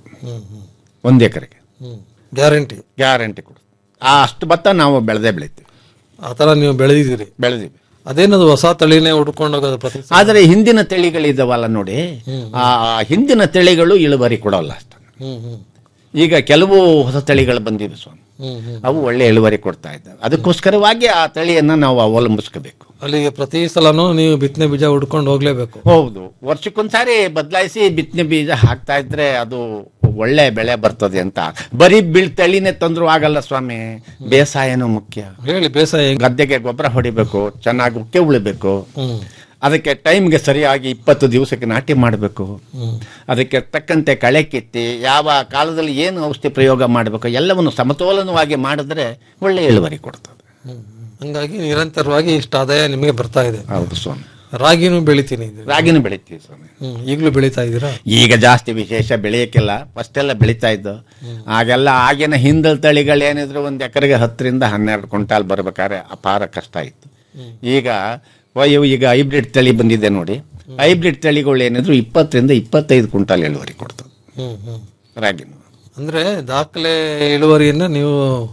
ಒಂದು ಎಕರೆಗೆ ಗ್ಯಾರಂಟಿ ಗ್ಯಾರಂಟಿ ಕೊಡ್ತದೆ ಆ ಅಷ್ಟು ಭತ್ತ ನಾವು ಬೆಳೆದೇ ಬೆಳಿತೀವಿ ಆ ಥರ ನೀವು ಬೆಳೆದಿದ್ದೀರಿ ಬೆಳೆದಿವಿ ಅದೇನದು ಹೊಸ ತಳಿನೇ ಹುಡ್ಕೊಂಡು ಹೋಗೋದು ಪ್ರತಿ ಸಲ? ಆದರೆ ಹಿಂದಿನ ತಳಿಗಳಿದಾವಲ್ಲ ನೋಡಿ ಆ ಹಿಂದಿನ ತಳಿಗಳು ಇಳುವರಿ ಕೊಡೋಲ್ಲ ಅಷ್ಟು ಹ್ಮ್ ಹ್ಮ್ ಈಗ ಕೆಲವು ಹೊಸ ತಳಿಗಳು ಬಂದಿವೆ ಸ್ವಾಮಿ ಹ್ಮ್ ಹ್ಮ್ ಅವು ಒಳ್ಳೆ ಇಳುವರಿ ಕೊಡ್ತಾ ಇದ್ದಾವೆ ಅದಕ್ಕೋಸ್ಕರವಾಗಿ ಆ ತಳಿಯನ್ನ ನಾವು ಅವಲಂಬಿಸ್ಕೋಬೇಕು ಅಲ್ಲಿಗೆ ಪ್ರತಿ ಸಲನೂ ನೀವು ಬಿತ್ತನೆ ಬೀಜ ಹುಡ್ಕೊಂಡು ಹೋಗ್ಲೇಬೇಕು ಹೌದು ವರ್ಷಕ್ಕೊಂದ್ಸಾರಿ ಬದಲಾಯಿಸಿ ಬಿತ್ತನೆ ಬೀಜ ಹಾಕ್ತಾ ಇದ್ರೆ ಅದು ಒಳ್ಳೆ ಬೆಳೆ ಬರ್ತದೆ ಅಂತ ಬರೀ ಬೀಳ್ ತಳಿನೇ ತಂದ್ರು ಆಗಲ್ಲ ಸ್ವಾಮಿ ಬೇಸಾಯನೂ ಮುಖ್ಯ ಹೇಳಿ ಬೇಸಾಯ ಹೆಂಗ್- ಗದ್ದೆಗೆ ಗೊಬ್ಬರ ಹೊಡಿಬೇಕು ಚೆನ್ನಾಗಿ ಉಕ್ಕೆ ಉಳಿಬೇಕು ಹ್ಮ್ ಅದಕ್ಕೆ ಟೈಮ್ಗೆ ಸರಿಯಾಗಿ ಇಪ್ಪತ್ತು ದಿವಸಕ್ಕೆ ನಾಟಿ ಮಾಡಬೇಕು ಹ್ಮ್ ಅದಕ್ಕೆ ತಕ್ಕಂತೆ ಕಳೆ ಕಿತ್ತಿ ಯಾವ ಕಾಲದಲ್ಲಿ ಏನು ಔಷಧಿ ಪ್ರಯೋಗ ಮಾಡಬೇಕು ಎಲ್ಲವನ್ನು ಸಮತೋಲನವಾಗಿ ಮಾಡಿದ್ರೆ ಒಳ್ಳೆ ಇಳುವರಿ ಕೊಡ್ತದೆ ಹಂಗಾಗಿ ನಿರಂತರವಾಗಿ ಇಷ್ಟ ಆದಾಯ ನಿಮಗೆ ಬರ್ತಾ ಇದೆ ಹೌದು ಸ್ವಾಮಿ ರಾಗಿನೂ ಬೆಳಿತೀನಿ ಇದ್ದೀರಿ. ರಾಗಿನೂ ಬೆಳಿತೀವಿ ಸ್ವಾಮಿ ಹ್ಮ್ ಈಗಲೂ ಬೆಳಿತಾ ಇದ್ದೀರಾ ಈಗ ಜಾಸ್ತಿ ವಿಶೇಷ ಬೆಳೆಯಕ್ಕಿಲ್ಲ ಫಸ್ಟ್ ಎಲ್ಲ ಬೆಳೀತಾ ಇದ್ದು ಆಗೆಲ್ಲ ಆಗಿನ ಹಿಂದಲ್ ತಳಿಗಳು ಏನಿದ್ರು ಒಂದು ಎಕರೆಗೆ ಹತ್ತರಿಂದ ಹನ್ನೆರಡು ಕ್ವಿಂಟಾಲ್ ಬರ್ಬೇಕಾದ್ರೆ ಅಪಾರ ಕಷ್ಟ ಇತ್ತು ಈಗ ವಯು ಈಗ ಹೈಬ್ರಿಡ್ ತಳಿ ಬಂದಿದೆ ನೋಡಿ ಹೈಬ್ರಿಡ್ ತಳಿಗಳು ಏನಿದ್ರು ಇಪ್ಪತ್ತರಿಂದ ಇಪ್ಪತ್ತೈದು ಕ್ವಿಂಟಾಲ್ ಇಳುವರಿ ಕೊಡ್ತದೆ ಹ್ಮ್ ಹ್ಮ್ ರಾಗಿನ ಅಂದ್ರೆ ದಾಖಲೆ ಇಳುವರಿಯನ್ನ ನೀವು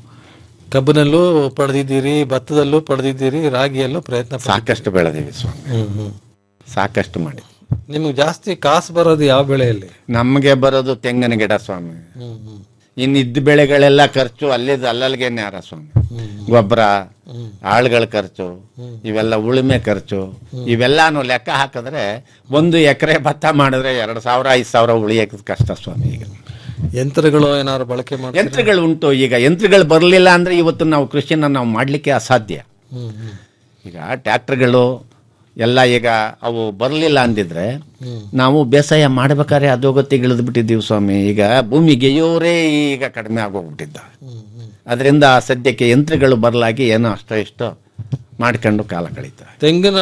ಕಬ್ಬಿನಲ್ಲೂ ಪಡೆದಿದ್ದೀರಿ ಭತ್ತದಲ್ಲೂ ಪಡೆದಿದ್ದೀರಿ ರಾಗಿಯಲ್ಲೂ ಪ್ರಯತ್ನ ಪಟ್ಟಿದ್ದೀರಿ. ಸಾಕಷ್ಟು ಬೆಳೆದಿವಿ ಸ್ವಾಮಿ ಹ್ಮ್ ಹ್ಮ್ ಸಾಕಷ್ಟು ಮಾಡಿ ನಿಮ್ಗೆ ಜಾಸ್ತಿ ಕಾಸು ಬರೋದು ಯಾವ ಬೆಳೆಯಲ್ಲಿ ನಮಗೆ ಬರೋದು ತೆಂಗಿನ ಗಿಡ ಸ್ವಾಮಿ ಹ್ಮ್ ಹ್ಮ್ ಇನ್ನು ಇದ್ದ ಬೆಳೆಗಳೆಲ್ಲ ಖರ್ಚು ಅಲ್ಲಿದ್ ಅಲ್ಲಲ್ಲಿಗೆ ನ್ಯಾರ ಸ್ವಾಮಿ ಗೊಬ್ಬರ ಆಳುಗಳ ಖರ್ಚು ಇವೆಲ್ಲ ಉಳುಮೆ ಖರ್ಚು ಇವೆಲ್ಲಾನು ಲೆಕ್ಕ ಹಾಕಿದ್ರೆ ಒಂದು ಎಕರೆ ಭತ್ತ ಮಾಡಿದ್ರೆ ಎರಡು ಸಾವಿರ ಐದು ಸಾವಿರ ಉಳಿಯೋಕೆ ಕಷ್ಟ ಸ್ವಾಮಿ ಈಗ ಯಂತ್ರಗಳು ಏನಾದ್ರು ಬಳಕೆ ಮಾಡಿ ಯಂತ್ರಗಳು ಉಂಟು ಈಗ ಯಂತ್ರಗಳು ಬರಲಿಲ್ಲ ಅಂದ್ರೆ ಇವತ್ತು ನಾವು ಕೃಷಿನ ನಾವು ಮಾಡಲಿಕ್ಕೆ ಅಸಾಧ್ಯ ಹ್ಮ್ ಹ್ಮ್ ಈಗ ಟ್ರ್ಯಾಕ್ಟರ್ಗಳು ಎಲ್ಲ ಈಗ ಅವು ಬರಲಿಲ್ಲ ಅಂದಿದ್ರೆ ನಾವು ಬೇಸಾಯ ಮಾಡ್ಬೇಕಾದ್ರೆ ಅಧೋಗತಿಗೆ ಇಳಿದು ಬಿಟ್ಟಿದ್ದೀವಿ ಸ್ವಾಮಿ ಈಗ ಭೂಮಿ ಗೆಯೋರೇ ಈಗ ಕಡಿಮೆ ಆಗೋಗ್ಬಿಟ್ಟಿದ್ದ ಅದರಿಂದ ಸದ್ಯಕ್ಕೆ ಯಂತ್ರಗಳು ಬರಲಾಗಿ ಏನೋ ಅಷ್ಟೋ ಇಷ್ಟೋ ಮಾಡ್ಕೊಂಡು ಕಾಲ ಕಳೀತಾರೆ ತೆಂಗಿನ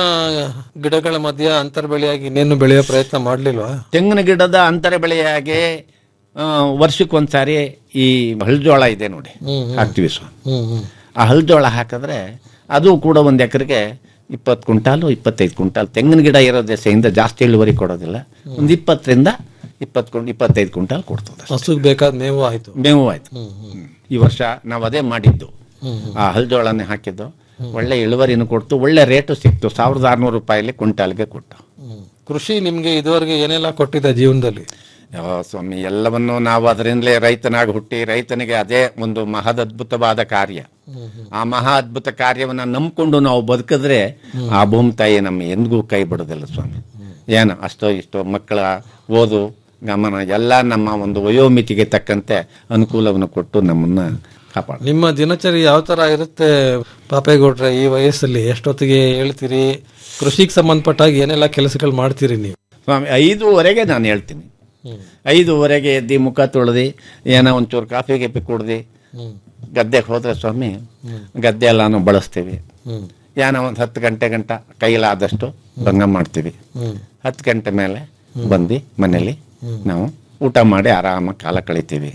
ಗಿಡಗಳ ಮಧ್ಯ ಅಂತರ್ ಬೆಳೆಯಾಗಿ ಇನ್ನೇನು ಬೆಳೆಯೋ ಪ್ರಯತ್ನ ಮಾಡ್ಲಿಲ್ವಾ ತೆಂಗಿನ ಗಿಡದ ಅಂತರ ಬೆಳೆಯಾಗಿ ಆ, ವರ್ಷಕ್ಕೊಂದ್ಸಾರಿ ಈ ಹಳ್ಜೋಳ ಇದೆ ನೋಡಿ ಹಾಕ್ತೀವಿ ಸ್ವಾಮಿ ಹ್ಮ್ ಹ್ಮ್ ಆ ಹಲ್ಜೋಳ ಹಾಕಿದ್ರೆ ಅದು ಕೂಡ ಒಂದು ಎಕರೆಗೆ ಇಪ್ಪತ್ತು ಕ್ವಿಂಟಾಲು ಇಪ್ಪತ್ತೈದು ಕ್ವಿಂಟಾಲ್ ತೆಂಗಿನ ಗಿಡ ಇರೋ ದೆಸೆಯಿಂದ ಜಾಸ್ತಿ ಇಳುವರಿ ಕೊಡೋದಿಲ್ಲ ಒಂದು ಇಪ್ಪತ್ತರಿಂದ ಇಪ್ಪತ್ತು ಕ್ವಿಂಟ್ ಇಪ್ಪತ್ತೈದು ಕ್ವಿಂಟಾಲ್ ಕೊಡ್ತದೆ ಹಸುಗ್ ಬೇಕಾದ ಮೇವು ಆಯ್ತು ಮೇವು ಆಯ್ತು ಈ ವರ್ಷ ನಾವು ಅದೇ ಮಾಡಿದ್ದು ಆ ಹಲ್ಜೋಳನೇ ಹಾಕಿದ್ದು ಒಳ್ಳೆ ಇಳುವರಿನೂ ಕೊಡ್ತು ಒಳ್ಳೆ ರೇಟು ಸಿಕ್ತು ಸಾವಿರದ ಆರುನೂರು ರೂಪಾಯಿಲಿ ಕ್ವಿಂಟಾಲ್ಗೆ ಕೊಟ್ಟು ಕೃಷಿ ನಿಮ್ಗೆ ಇದುವರೆಗೆ ಏನೆಲ್ಲ ಕೊಟ್ಟಿದೆ ಜೀವನದಲ್ಲಿ ಯಾವ ಸ್ವಾಮಿ ಎಲ್ಲವನ್ನು ನಾವು ಅದರಿಂದಲೇ ರೈತನಾಗಿ ಹುಟ್ಟಿ ರೈತನಿಗೆ ಅದೇ ಒಂದು ಮಹದ್ ಅದ್ಭುತವಾದ ಕಾರ್ಯ ಆ ಮಹಾ ಅದ್ಭುತ ಕಾರ್ಯವನ್ನ ನಂಬ್ಕೊಂಡು ನಾವು ಬದುಕಿದ್ರೆ ಆ ಭೂಮಿ ತಾಯಿ ನಮ್ಮ ಎಂದಿಗೂ ಕೈ ಬಿಡೋದಿಲ್ಲ ಸ್ವಾಮಿ ಏನು ಅಷ್ಟೋ ಇಷ್ಟೋ ಮಕ್ಕಳ ಓದು ಗಮನ ಎಲ್ಲ ನಮ್ಮ ಒಂದು ವಯೋಮಿತಿಗೆ ತಕ್ಕಂತೆ ಅನುಕೂಲವನ್ನು ಕೊಟ್ಟು ನಮ್ಮನ್ನ ಕಾಪಾಡ ನಿಮ್ಮ ದಿನಚರಿ ಯಾವ ತರ ಇರುತ್ತೆ ಪಾಪೇಗೌಡ್ರೆ ಈ ವಯಸ್ಸಲ್ಲಿ ಎಷ್ಟೊತ್ತಿಗೆ ಹೇಳ್ತೀರಿ ಕೃಷಿಗೆ ಸಂಬಂಧಪಟ್ಟಾಗ ಏನೆಲ್ಲ ಕೆಲಸಗಳು ಮಾಡ್ತೀರಿ ನೀವು ಸ್ವಾಮಿ ಐದೂವರೆಗೆ ನಾನು ಹೇಳ್ತೀನಿ ಐದೂವರೆಗೆ ಎದ್ದು ಮುಖ ತೊಳೆದು ಏನೋ ಒಂಚೂರು ಕಾಫಿ ಗಿಫಿ ಕುಡ್ದು ಗದ್ದೆಗೆ ಹೋದ್ರೆ ಸ್ವಾಮಿ ಗದ್ದೆ ಎಲ್ಲಾನು ಬಳಸ್ತೀವಿ ಏನೋ ಒಂದು ಹತ್ತು ಗಂಟೆ ಗಂಟ ಕೈಲಾದಷ್ಟು ಭಂಗ ಮಾಡ್ತೀವಿ ಹತ್ತು ಗಂಟೆ ಮೇಲೆ ಬಂದು ಮನೇಲಿ ನಾವು ಊಟ ಮಾಡಿ ಆರಾಮಾಗಿ ಕಾಲ ಕಳಿತೀವಿ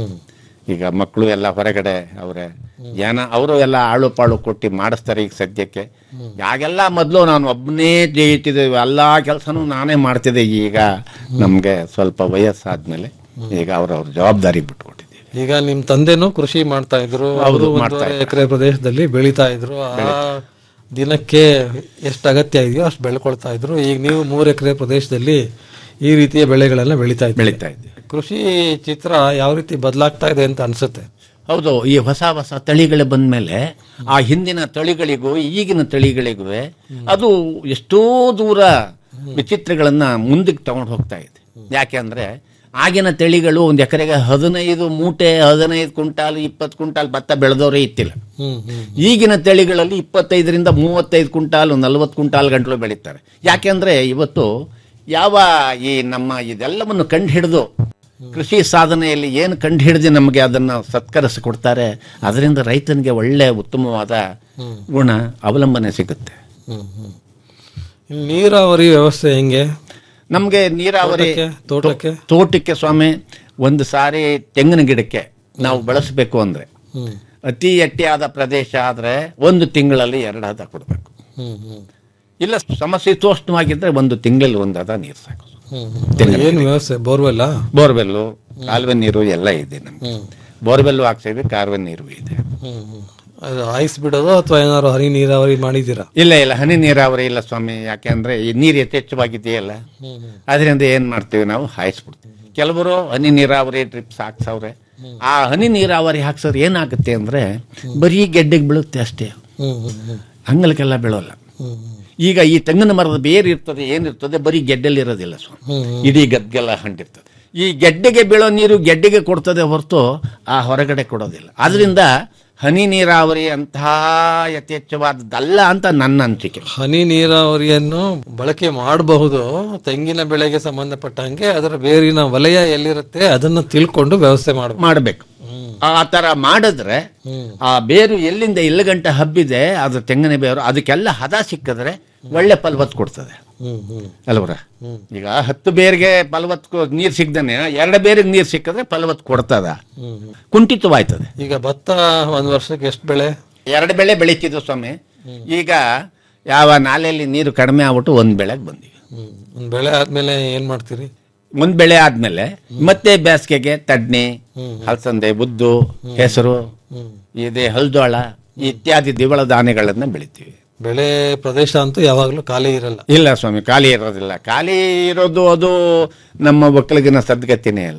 ಈಗ ಮಕ್ಕಳು ಎಲ್ಲ ಹೊರಗಡೆ ಅವರೇ ಏನ ಅವರು ಎಲ್ಲ ಆಳು ಪಾಳು ಕೊಟ್ಟು ಮಾಡಿಸ್ತಾರೆ ಈಗ ಸದ್ಯಕ್ಕೆ ಯಾಗೆಲ್ಲ ಮೊದಲು ನಾನು ಒಬ್ಬನೇ ಜಯಿತಿದ್ದೆ ಎಲ್ಲ ಕೆಲಸನೂ ನಾನೇ ಮಾಡ್ತಿದ್ದೆ ಈಗ ನಮಗೆ ಸ್ವಲ್ಪ ವಯಸ್ಸಾದ್ಮೇಲೆ ಈಗ ಅವ್ರವ್ರ ಜವಾಬ್ದಾರಿ ಬಿಟ್ಕೊಟ್ಟಿದ್ದೀವಿ ಈಗ ನಿಮ್ ತಂದೆನೂ ಕೃಷಿ ಮಾಡ್ತಾ ಇದ್ರು ಹೌದು, ಅವರು ಮಾಡ್ತಾ ಇದ್ರು. ಎಕರೆ ಪ್ರದೇಶದಲ್ಲಿ ಬೆಳೀತಾ ಇದ್ರು ಆ ದಿನಕ್ಕೆ ಎಷ್ಟು ಅಗತ್ಯ ಇದೆಯೋ ಅಷ್ಟು ಬೆಳ್ಕೊಳ್ತಾ ಇದ್ರು ಈಗ ನೀವು ಮೂರು ಎಕರೆ ಪ್ರದೇಶದಲ್ಲಿ ಈ ರೀತಿಯ ಬೆಳೆಗಳೆಲ್ಲ ಬೆಳೀತಾ ಇದ್ದೀರಿ ಬೆಳೀತಾ ಇದ್ದೀವಿ ಕೃಷಿ ಚಿತ್ರ ಯಾವ ರೀತಿ ಬದಲಾಗ್ತಾ ಇದೆ ಅಂತ ಅನ್ಸುತ್ತೆ ಹೌದು ಈ ಹೊಸ ಹೊಸ ತಳಿಗಳು ಬಂದ್ಮೇಲೆ ಆ ಹಿಂದಿನ ತಳಿಗಳಿಗೂ ಈಗಿನ ತಳಿಗಳಿಗೂ ಅದು ಎಷ್ಟೋ ದೂರ ವಿಚಿತ್ರಗಳನ್ನ ಮುಂದಕ್ಕೆ ತಗೊಂಡು ಹೋಗ್ತಾ ಇದೆ ಯಾಕೆಂದ್ರೆ ಆಗಿನ ತಳಿಗಳು ಒಂದು ಎಕರೆಗೆ ಹದಿನೈದು ಮೂಟೆ ಹದಿನೈದು ಕ್ವಿಂಟಾಲ್ ಇಪ್ಪತ್ತು ಕ್ವಿಂಟಾಲ್ ಭತ್ತ ಬೆಳೆದವರೇ ಇತ್ತಿಲ್ಲ ಹ್ಮ್ ಹ್ಮ್ ಈಗಿನ ತಳಿಗಳಲ್ಲಿ ಇಪ್ಪತ್ತೈದರಿಂದ ಮೂವತ್ತೈದು ಕ್ವಿಂಟಾಲ್ ನಲವತ್ತು ಕ್ವಿಂಟಾಲ್ ಗಂಟಲು ಬೆಳೀತಾರೆ ಯಾಕೆಂದ್ರೆ ಇವತ್ತು ಯಾವ ಈ ನಮ್ಮ ಇದೆಲ್ಲವನ್ನು ಕಂಡು ಹಿಡಿದು ಕೃಷಿ ಸಾಧನೆಯಲ್ಲಿ ಏನು ಕಂಡು ಹಿಡಿದು ನಮಗೆ ಅದನ್ನು ಸತ್ಕರಿಸಿ ಕೊಡ್ತಾರೆ ಅದರಿಂದ ರೈತನಿಗೆ ಒಳ್ಳೆ ಉತ್ತಮವಾದ ಗುಣ ಅವಲಂಬನೆ ಸಿಗುತ್ತೆ ಹ್ಮ್ ಹ್ಮ್ ಇನ್ನು ನೀರಾವರಿ ವ್ಯವಸ್ಥೆ ಹೆಂಗೆ ನಮಗೆ ನೀರಾವರಿ ತೋಟಕ್ಕೆ? ತೋಟಕ್ಕೆ? ತೋಟಕ್ಕೆ ಸ್ವಾಮಿ ಒಂದು ಸಾರಿ ತೆಂಗಿನ ಗಿಡಕ್ಕೆ ನಾವು ಬಳಸಬೇಕು ಅಂದ್ರೆ ಹ್ಮ್ ಅತಿ ಎಟ್ಟಿಯಾದ ಪ್ರದೇಶ ಆದ್ರೆ ಒಂದು ತಿಂಗಳಲ್ಲಿ ಎರಡು ಹದ ಕೊಡಬೇಕು ಹ್ಮ್ ಹ್ಮ್ ಇಲ್ಲ ಸಮಶೀತೋಷ್ಣವಾಗಿದ್ರೆ ಒಂದು ತಿಂಗಳಲ್ಲಿ ಒಂದು ಅದ ನೀರು ಸಾಕು ಏನು ವ್ಯವಸ್ಥೆ ಬೋರ್ವೆಲ್ಲ ಬೋರ್ವೆಲ್ಲು ಕಾಲುವೆ ನೀರು ಎಲ್ಲ ಇದೆ ನಮ್ಗೆ ಬೋರ್ವೆಲ್ಲು ಹಾಕ್ಸಿದ್ವಿ ಕಾಲುವೆ ನೀರು ಇದೆ ಅದು ಆಯ್ಸ್ ಬಿಡೋದು ಅಥವಾ ಏನಾದ್ರು ಹನಿ ನೀರಾವರಿ ಮಾಡಿದ್ದೀರಾ ಇಲ್ಲ ಇಲ್ಲ ಹನಿ ನೀರಾವರಿ ಇಲ್ಲ ಸ್ವಾಮಿ ಯಾಕೆಂದ್ರೆ ಈ ನೀರು ಯಥೇಚ್ಛವಾಗಿದೆಯಲ್ಲ ಅದರಿಂದ ಏನ್ ಮಾಡ್ತೀವಿ ನಾವು ಹಾಯಿಸ್ಬಿಡ್ತೀವಿ ಕೆಲವರು ಹನಿ ನೀರಾವರಿ ಡ್ರಿಪ್ಸ್ ಹಾಕ್ಸವ್ರೆ ಆ ಹನಿ ನೀರಾವರಿ ಹಾಕ್ಸೋರು ಏನಾಗುತ್ತೆ ಅಂದ್ರೆ ಬರೀ ಗೆಡ್ಡೆಗೆ ಬೀಳುತ್ತೆ ಅಷ್ಟೇ ಹಂಗಲಕ್ಕೆಲ್ಲ ಬೀಳೋಲ್ಲ ಈಗ ಈ ತೆಂಗಿನ ಮರದ ಬೇರು ಇರ್ತದೆ ಏನಿರ್ತದೆ ಬರೀ ಗೆಡ್ಡೆಲ್ಲಿ ಇರೋದಿಲ್ಲ ಸ್ವಾಮಿ ಇಡೀ ಗದ್ಗೆಲ್ಲ ಹಂಡಿರ್ತದೆ ಈ ಗೆಡ್ಡೆಗೆ ಬೀಳೋ ನೀರು ಗೆಡ್ಡೆಗೆ ಕೊಡ್ತದೆ ಹೊರತು ಆ ಹೊರಗಡೆ ಕೊಡೋದಿಲ್ಲ ಆದ್ರಿಂದ ಹನಿ ನೀರಾವರಿ ಅಂತಹ ಯಥೇಚ್ಛವಾದದ್ದಲ್ಲ ಅಂತ ನನ್ನ ಅನಿಸಿಕೆ ಹನಿ ನೀರಾವರಿಯನ್ನು ಬಳಕೆ ಮಾಡಬಹುದು ತೆಂಗಿನ ಬೆಳೆಗೆ ಸಂಬಂಧಪಟ್ಟಂಗೆ ಅದರ ಬೇರಿನ ವಲಯ ಎಲ್ಲಿರುತ್ತೆ ಅದನ್ನ ತಿಳ್ಕೊಂಡು ವ್ಯವಸ್ಥೆ ಮಾಡಬೇಕು ಮಾಡಬೇಕು ಆ ತರ ಮಾಡಿದ್ರೆ ಆ ಬೇರು ಎಲ್ಲಿಂದ ಎಲ್ಲಿ ಗಂಟೆ ಹಬ್ಬಿದೆ ಅದು ತೆಂಗಿನ ಬೇರು ಅದಕ್ಕೆಲ್ಲ ಹದ ಸಿಕ್ಕಿದ್ರೆ ಒಳ್ಳೆ ಫಲವತ್ತು ಕೊಡ್ತದೆ ಅಲ್ವರ ಈಗ ಹತ್ತು ಬೇರಿಗೆ ಫಲವತ್ ನೀರು ಸಿಗ್ದಾನೆ ಎರಡು ಬೇರಿಗೆ ನೀರು ಸಿಕ್ಕಿದ್ರೆ ಫಲವತ್ತು ಕೊಡ್ತದ ಕುಂಠಿತವಾಯ್ತದೆ ಈಗ ಭತ್ತ ಒಂದ್ ವರ್ಷಕ್ಕೆ ಎಷ್ಟು ಬೆಳೆ ಎರಡು ಬೆಳೆ ಬೆಳೀತಿದ್ವು ಸ್ವಾಮಿ ಈಗ ಯಾವ ನಾಲೆಯಲ್ಲಿ ನೀರು ಕಡಿಮೆ ಆಗ್ಬಿಟ್ಟು ಒಂದ್ ಬೆಳೆಗೆ ಬಂದಿವಿ ಒಂದ್ ಬೆಳೆ ಆದ್ಮೇಲೆ ಏನ್ ಮಾಡ್ತೀರಿ ಒಂದ್ ಬೆಳೆ ಆದ್ಮೇಲೆ ಮತ್ತೆ ಬೇಸಿಗೆಗೆ ತಡ್ನಿ ಹಲಸಂದೆ ಉದ್ದು ಹೆಸರು ಇದೆ ಹಲ್ಜೋಳ ಇತ್ಯಾದಿ ದ್ವಿದಳ ಧಾನ್ಯಗಳನ್ನ ಬೆಳಿತೀವಿ ಬೆಳೆ ಪ್ರದೇಶ ಅಂತೂ ಯಾವಾಗ್ಲೂ ಖಾಲಿ ಇರಲ್ಲ ಇಲ್ಲ ಸ್ವಾಮಿ ಖಾಲಿ ಇರೋದಿಲ್ಲ ಖಾಲಿ ಇರೋದು ಅದು ನಮ್ಮ ಒಕ್ಕಲಿಗಿನ ಸದ್ಗತಿನೇ ಅಲ್ಲ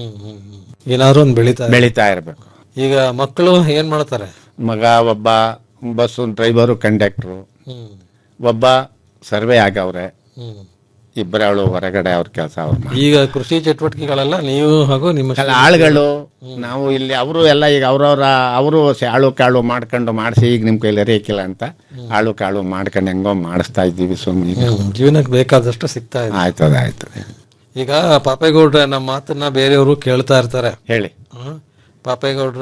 ಏನಾದ್ರು ಒಂದ್ ಬೆಳಿತಾ ಬೆಳಿತಾ ಇರಬೇಕು ಈಗ ಮಕ್ಕಳು ಏನ್ ಮಾಡ್ತಾರೆ ಮಗ ಒಬ್ಬ ಬಸ್ ಡ್ರೈವರು ಕಂಡಕ್ಟ್ರು ಒಬ್ಬ ಸರ್ವೆ ಆಗವ್ರೆ ಇಬ್ಬರವಳು ಹೊರಗಡೆ ಅವ್ರ ಕೆಲಸ ಅವ್ರು ಮಾಡ್ತಾರೆ. ಈಗ ಕೃಷಿ ಚಟುವಟಿಕೆಗಳೆಲ್ಲ ನೀವು ಹಾಗೂ ನಿಮ್ಮ ಅಲ್ಲ ಆಳುಗಳು ನಾವು ಇಲ್ಲಿ ಅವರು ಎಲ್ಲ ಈಗ ಅವ್ರವ್ರ ಅವರು ಆಳು ಕಾಳು ಮಾಡ್ಕೊಂಡು ಮಾಡಿಸಿ ಈಗ ನಿಮ್ ಕೈಲಿ ಅರಿಯಕ್ಕಿಲ್ಲ ಅಂತ ಆಳು ಕಾಳು ಮಾಡ್ಕೊಂಡು ಹೆಂಗೋ ಮಾಡಿಸ್ತಾ ಇದ್ದೀವಿ ಸುಮ್ಮನೆ ಹ್ಮ್, ಜೀವನಕ್ಕೆ ಬೇಕಾದಷ್ಟು ಸಿಗ್ತಾ ಇದೆ ಆಯ್ತದ ಆಯ್ತದೆ ಈಗ ಪಾಪೇಗೌಡ್ರ ನಮ್ಮ ಮಾತನ್ನ ಬೇರೆಯವರು ಕೇಳ್ತಾ ಇರ್ತಾರೆ ಹೇಳಿ ಹ್ಮ್. ಪಾಪೇಗೌಡ್ರ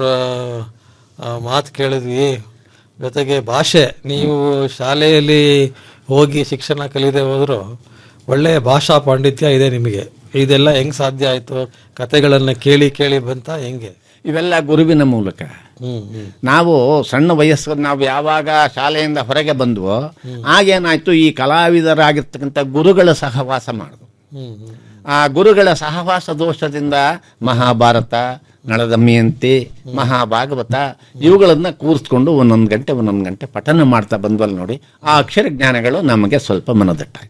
ಆ, ಮಾತು ಕೇಳಿದ್ವಿ ಜೊತೆಗೆ ಭಾಷೆ ನೀವು ಶಾಲೆಯಲ್ಲಿ ಹೋಗಿ ಶಿಕ್ಷಣ ಕಲಿಯದೆ ಹೋದ್ರು ಒಳ್ಳೆಯ ಭಾಷಾ ಪಾಂಡಿತ್ಯ ಇದೆ ನಿಮಗೆ ಇದೆಲ್ಲ ಹೆಂಗ್ ಸಾಧ್ಯ ಆಯ್ತು ಕತೆಗಳನ್ನ ಕೇಳಿ ಕೇಳಿ ಬಂತ ಹೆಂಗೆ ಇವೆಲ್ಲ ಗುರುವಿನ ಮೂಲಕ ನಾವು ಸಣ್ಣ ವಯಸ್ಸು ನಾವು ಯಾವಾಗ ಶಾಲೆಯಿಂದ ಹೊರಗೆ ಬಂದ್ವೋ ಆಗೇನಾಯ್ತು ಈ ಕಲಾವಿದರಾಗಿರ್ತಕ್ಕಂಥ ಗುರುಗಳ ಸಹವಾಸ ಮಾಡಿದ್ವು ಆ ಗುರುಗಳ ಸಹವಾಸ ದೋಷದಿಂದ ಮಹಾಭಾರತ ನಳದಮಯಂತಿ ಮಹಾಭಾಗವತ ಇವುಗಳನ್ನ ಕೂರಿಸ್ಕೊಂಡು ಒಂದೊಂದು ಗಂಟೆ ಒಂದೊಂದು ಗಂಟೆ ಪಠನ ಮಾಡ್ತಾ ಬಂದ್ವಲ್ಲ ನೋಡಿ ಆ ಅಕ್ಷರ ಜ್ಞಾನಗಳು ನಮಗೆ ಸ್ವಲ್ಪ ಮನದಟ್ಟಾಯ್ತು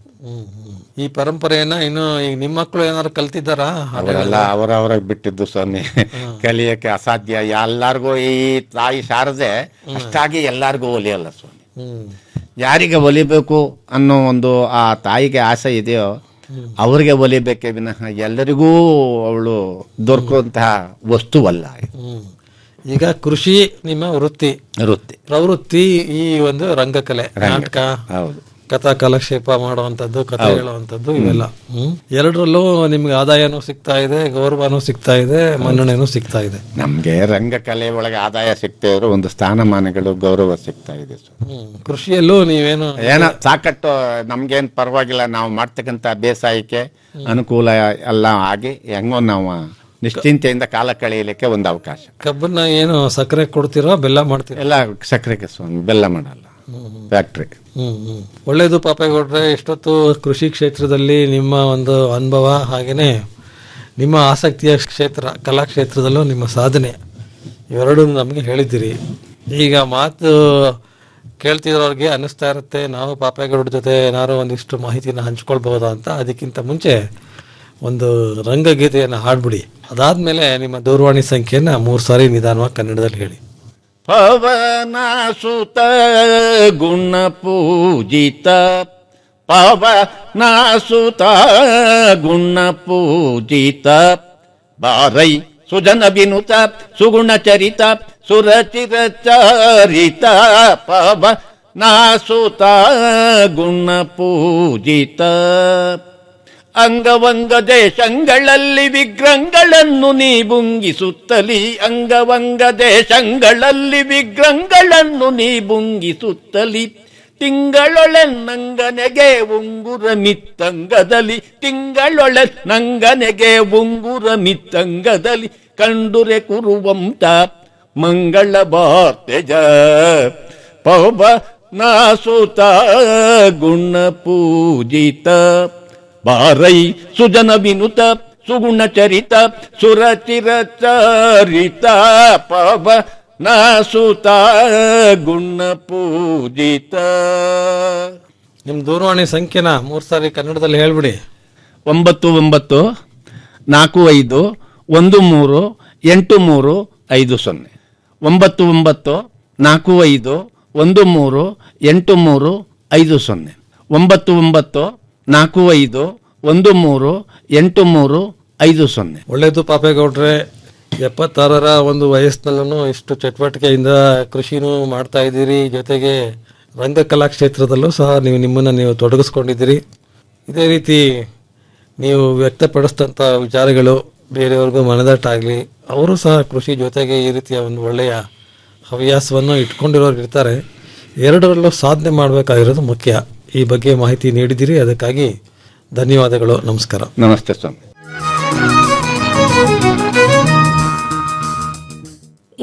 ಈ ಪರಂಪರೆಯನ್ನ ಇನ್ನು ಈಗ ನಿಮ್ಮ ಮಕ್ಕಳು ಏನಾದ್ರು ಕಲ್ತಿದ್ದಾರಾ ಅವರೆಲ್ಲ ಅವರವರಾಗಿ ಬಿಟ್ಟಿದ್ದು ಸ್ವಾಮಿ ಕಲಿಯಕ್ಕೆ ಅಸಾಧ್ಯ ಎಲ್ಲಾರ್ಗೂ ಈ ತಾಯಿ ಶಾರದೆ ಅಷ್ಟಾಗಿ ಎಲ್ಲಾರ್ಗೂ ಒಲಿಯಲ್ಲ ಸ್ವಾಮಿ ಯಾರಿಗೆ ಒಲಿಬೇಕು ಅನ್ನೋ ಒಂದು ಆ ತಾಯಿಗೆ ಆಸೆ ಇದೆಯೋ ಅವ್ರಿಗೆ ಒಲಿಬೇಕೇ ವಿನಃ ಎಲ್ಲರಿಗೂ ಅವಳು ದೊರಕುವಂತಹ ವಸ್ತುವಲ್ಲ ಇದು. ಈಗ ಕೃಷಿ ನಿಮ್ಮ ವೃತ್ತಿ ವೃತ್ತಿ ಪ್ರವೃತ್ತಿ ಈ ಒಂದು ರಂಗಕಲೆ ನಾಟಕ ಹೌದು ಕಥಾ ಕಾಲಕ್ಷೇಪ ಮಾಡುವಂತದ್ದು ಕಥೆ ಹೇಳುವಂತದ್ದು ಇವೆಲ್ಲ ಹ್ಮ್ ಎರಡರಲ್ಲೂ ನಿಮ್ಗೆ ಆದಾಯನೂ ಸಿಗ್ತಾ ಇದೆ ಗೌರವನೂ ಸಿಗ್ತಾ ಇದೆ ಮನ್ನಣೆನೂ ಸಿಗ್ತಾ ಇದೆ ನಮ್ಗೆ ರಂಗಕಲೆ ಒಳಗೆ ಆದಾಯ ಸಿಗ್ತಾ ಇದ್ರು ಒಂದು ಸ್ಥಾನಮಾನಗಳು ಗೌರವ ಸಿಗ್ತಾ ಇದೆ ಸ್ವಾಮಿ. ಹ್ಮ್ ಕೃಷಿಯಲ್ಲೂ ನೀವೇನು ಏನೋ ಸಾಕಟ್ಟು ನಮ್ಗೇನ್ ಪರವಾಗಿಲ್ಲ ನಾವು ಮಾಡ್ತಕ್ಕಂಥ ಬೇಸಾಯಕ್ಕೆ ಅನುಕೂಲ ಎಲ್ಲ ಆಗಿ ಹೆಂಗೋ ನಾವು ನಿಶ್ಚಿಂತೆಯಿಂದ ಕಾಲ ಕಳೆಯಲಿಕ್ಕೆ ಒಂದು ಅವಕಾಶ ಕಬ್ಬನ್ನ ಏನು ಸಕ್ಕರೆ ಕೊಡ್ತೀರೋ ಬೆಲ್ಲ ಮಾಡ್ತೀರಾ ಎಲ್ಲ ಸಕ್ಕರೆಗೆ ಸ್ವಾಮಿ ಬೆಲ್ಲ ಮಾಡಲ್ಲ ಫ್ಯಾಕ್ಟ್ರಿ ಹ್ಮ್ ಹ್ಮ್ ಒಳ್ಳೇದು ಪಾಪೇಗೌಡ್ರೆ ಇಷ್ಟೊತ್ತು ಕೃಷಿ ಕ್ಷೇತ್ರದಲ್ಲಿ ನಿಮ್ಮ ಒಂದು ಅನುಭವ ಹಾಗೇನೆ ನಿಮ್ಮ ಆಸಕ್ತಿಯ ಕ್ಷೇತ್ರ ಕಲಾ ಕ್ಷೇತ್ರದಲ್ಲೂ ನಿಮ್ಮ ಸಾಧನೆ ಇವೆರಡೂ ನಮಗೆ ಹೇಳಿದ್ದೀರಿ ಈಗ ಮಾತು ಕೇಳ್ತಿರೋರಿಗೆ ಅನ್ನಿಸ್ತಾ ಇರುತ್ತೆ ನಾವು ಪಾಪೇಗೌಡ್ರ ಜೊತೆ ಏನಾದ್ರು ಒಂದಿಷ್ಟು ಮಾಹಿತಿನ ಹಂಚ್ಕೊಳ್ಬಹುದಾ ಅಂತ ಅದಕ್ಕಿಂತ ಮುಂಚೆ ಒಂದು ರಂಗಗೀತೆಯನ್ನು ಹಾಡ್ಬಿಡಿ ಅದಾದ್ಮೇಲೆ ನಿಮ್ಮ ದೂರವಾಣಿ ಸಂಖ್ಯೆಯನ್ನ ಮೂರು ಸಾರಿ ನಿಧಾನವಾಗಿ ಕನ್ನಡದಲ್ಲಿ ಹೇಳಿ ಪವನ ಸುತ ಗುಣ ಪೂಜಿತ ಪವನ ಸುತ ಗುಣ ಪೂಜಿತ ಬಾರೈ ಸುಜನ ವಿನುತ ಸುಗುಣ ಚರಿತ ಸುರಚಿರ ಚರಿತ ಪವನ ಸುತ ಗುಣ ಪೂಜಿತ ಅಂಗವಂಗ ದೇಶಗಳಲ್ಲಿ ವಿಗ್ರಹಗಳನ್ನು ನೀ ಬುಂಗಿಸುತ್ತಲಿ ಅಂಗವಂಗ ದೇಶಗಳಲ್ಲಿ ವಿಗ್ರಹಗಳನ್ನು ನೀ ಬುಂಗಿಸುತ್ತಲಿ ತಿಂಗಳೊಳೆ ನಂಗನೆಗೆ ಉಂಗುರ ಮಿತ್ತಂಗದಲ್ಲಿ ತಿಂಗಳೊಳೆ ನಂಗನೆಗೆ ಉಂಗುರ ಮಿತ್ತಂಗದಲ್ಲಿ ಕಂಡುರೆ ಕುರುವಂತ ಮಂಗಳ ಬಾರ್ತೆಜ ಪವನ ನಾಸುತ ಗುಣ ಪೂಜಿತ ಬಾರೈ ಸುಜನ ವಿನುತ ಸುಗುಣ ಚರಿತ ಸುರಚಿರ ಚರಿತ ಪವ ನಾಸುತ ಗುಣ ಪೂಜಿತ ನಿಮ್ ದೂರವಾಣಿ ಸಂಖ್ಯೆನ ಮೂರ್ ಸಾರಿ ಕನ್ನಡದಲ್ಲಿ ಹೇಳ್ಬಿಡಿ ಒಂಬತ್ತು ಒಂಬತ್ತು ನಾಲ್ಕು ಐದು ಒಂದು ಮೂರು ಎಂಟು ಮೂರು ಐದು ಸೊನ್ನೆ ಒಂಬತ್ತು ಒಂಬತ್ತು ನಾಲ್ಕು ಐದು ಒಂದು ಮೂರು ಎಂಟು ಮೂರು ಐದು ಸೊನ್ನೆ ಒಂಬತ್ತು ಒಂಬತ್ತು ನಾಲ್ಕು ಐದು ಒಂದು ಮೂರು ಎಂಟು ಮೂರು ಐದು ಸೊನ್ನೆ ಒಳ್ಳೇದು ಪಾಪೇಗೌಡ್ರೆ ಎಪ್ಪತ್ತಾರರ ಒಂದು ವಯಸ್ಸಿನಲ್ಲೂ ಇಷ್ಟು ಚಟುವಟಿಕೆಯಿಂದ ಕೃಷಿನೂ ಮಾಡ್ತಾ ಇದ್ದೀರಿ ಜೊತೆಗೆ ರಂಗಕಲಾ ಕ್ಷೇತ್ರದಲ್ಲೂ ಸಹ ನೀವು ನಿಮ್ಮನ್ನು ನೀವು ತೊಡಗಿಸ್ಕೊಂಡಿದ್ದೀರಿ ಇದೇ ರೀತಿ ನೀವು ವ್ಯಕ್ತಪಡಿಸಿದಂಥ ವಿಚಾರಗಳು ಬೇರೆಯವ್ರಿಗೂ ಮನದಟ್ಟಾಗಲಿ ಅವರು ಸಹ ಕೃಷಿ ಜೊತೆಗೆ ಈ ರೀತಿಯ ಒಂದು ಒಳ್ಳೆಯ ಹವ್ಯಾಸವನ್ನು ಇಟ್ಕೊಂಡಿರೋರು ಇರ್ತಾರೆ ಎರಡರಲ್ಲೂ ಸಾಧನೆ ಮಾಡಬೇಕಾಗಿರೋದು ಮುಖ್ಯ ಈ ಬಗ್ಗೆ ಮಾಹಿತಿ ನೀಡಿದ್ದೀರಿ ಅದಕ್ಕಾಗಿ ಧನ್ಯವಾದಗಳು ನಮಸ್ಕಾರ ನಮಸ್ತೆ ಸ್ವಾಮಿ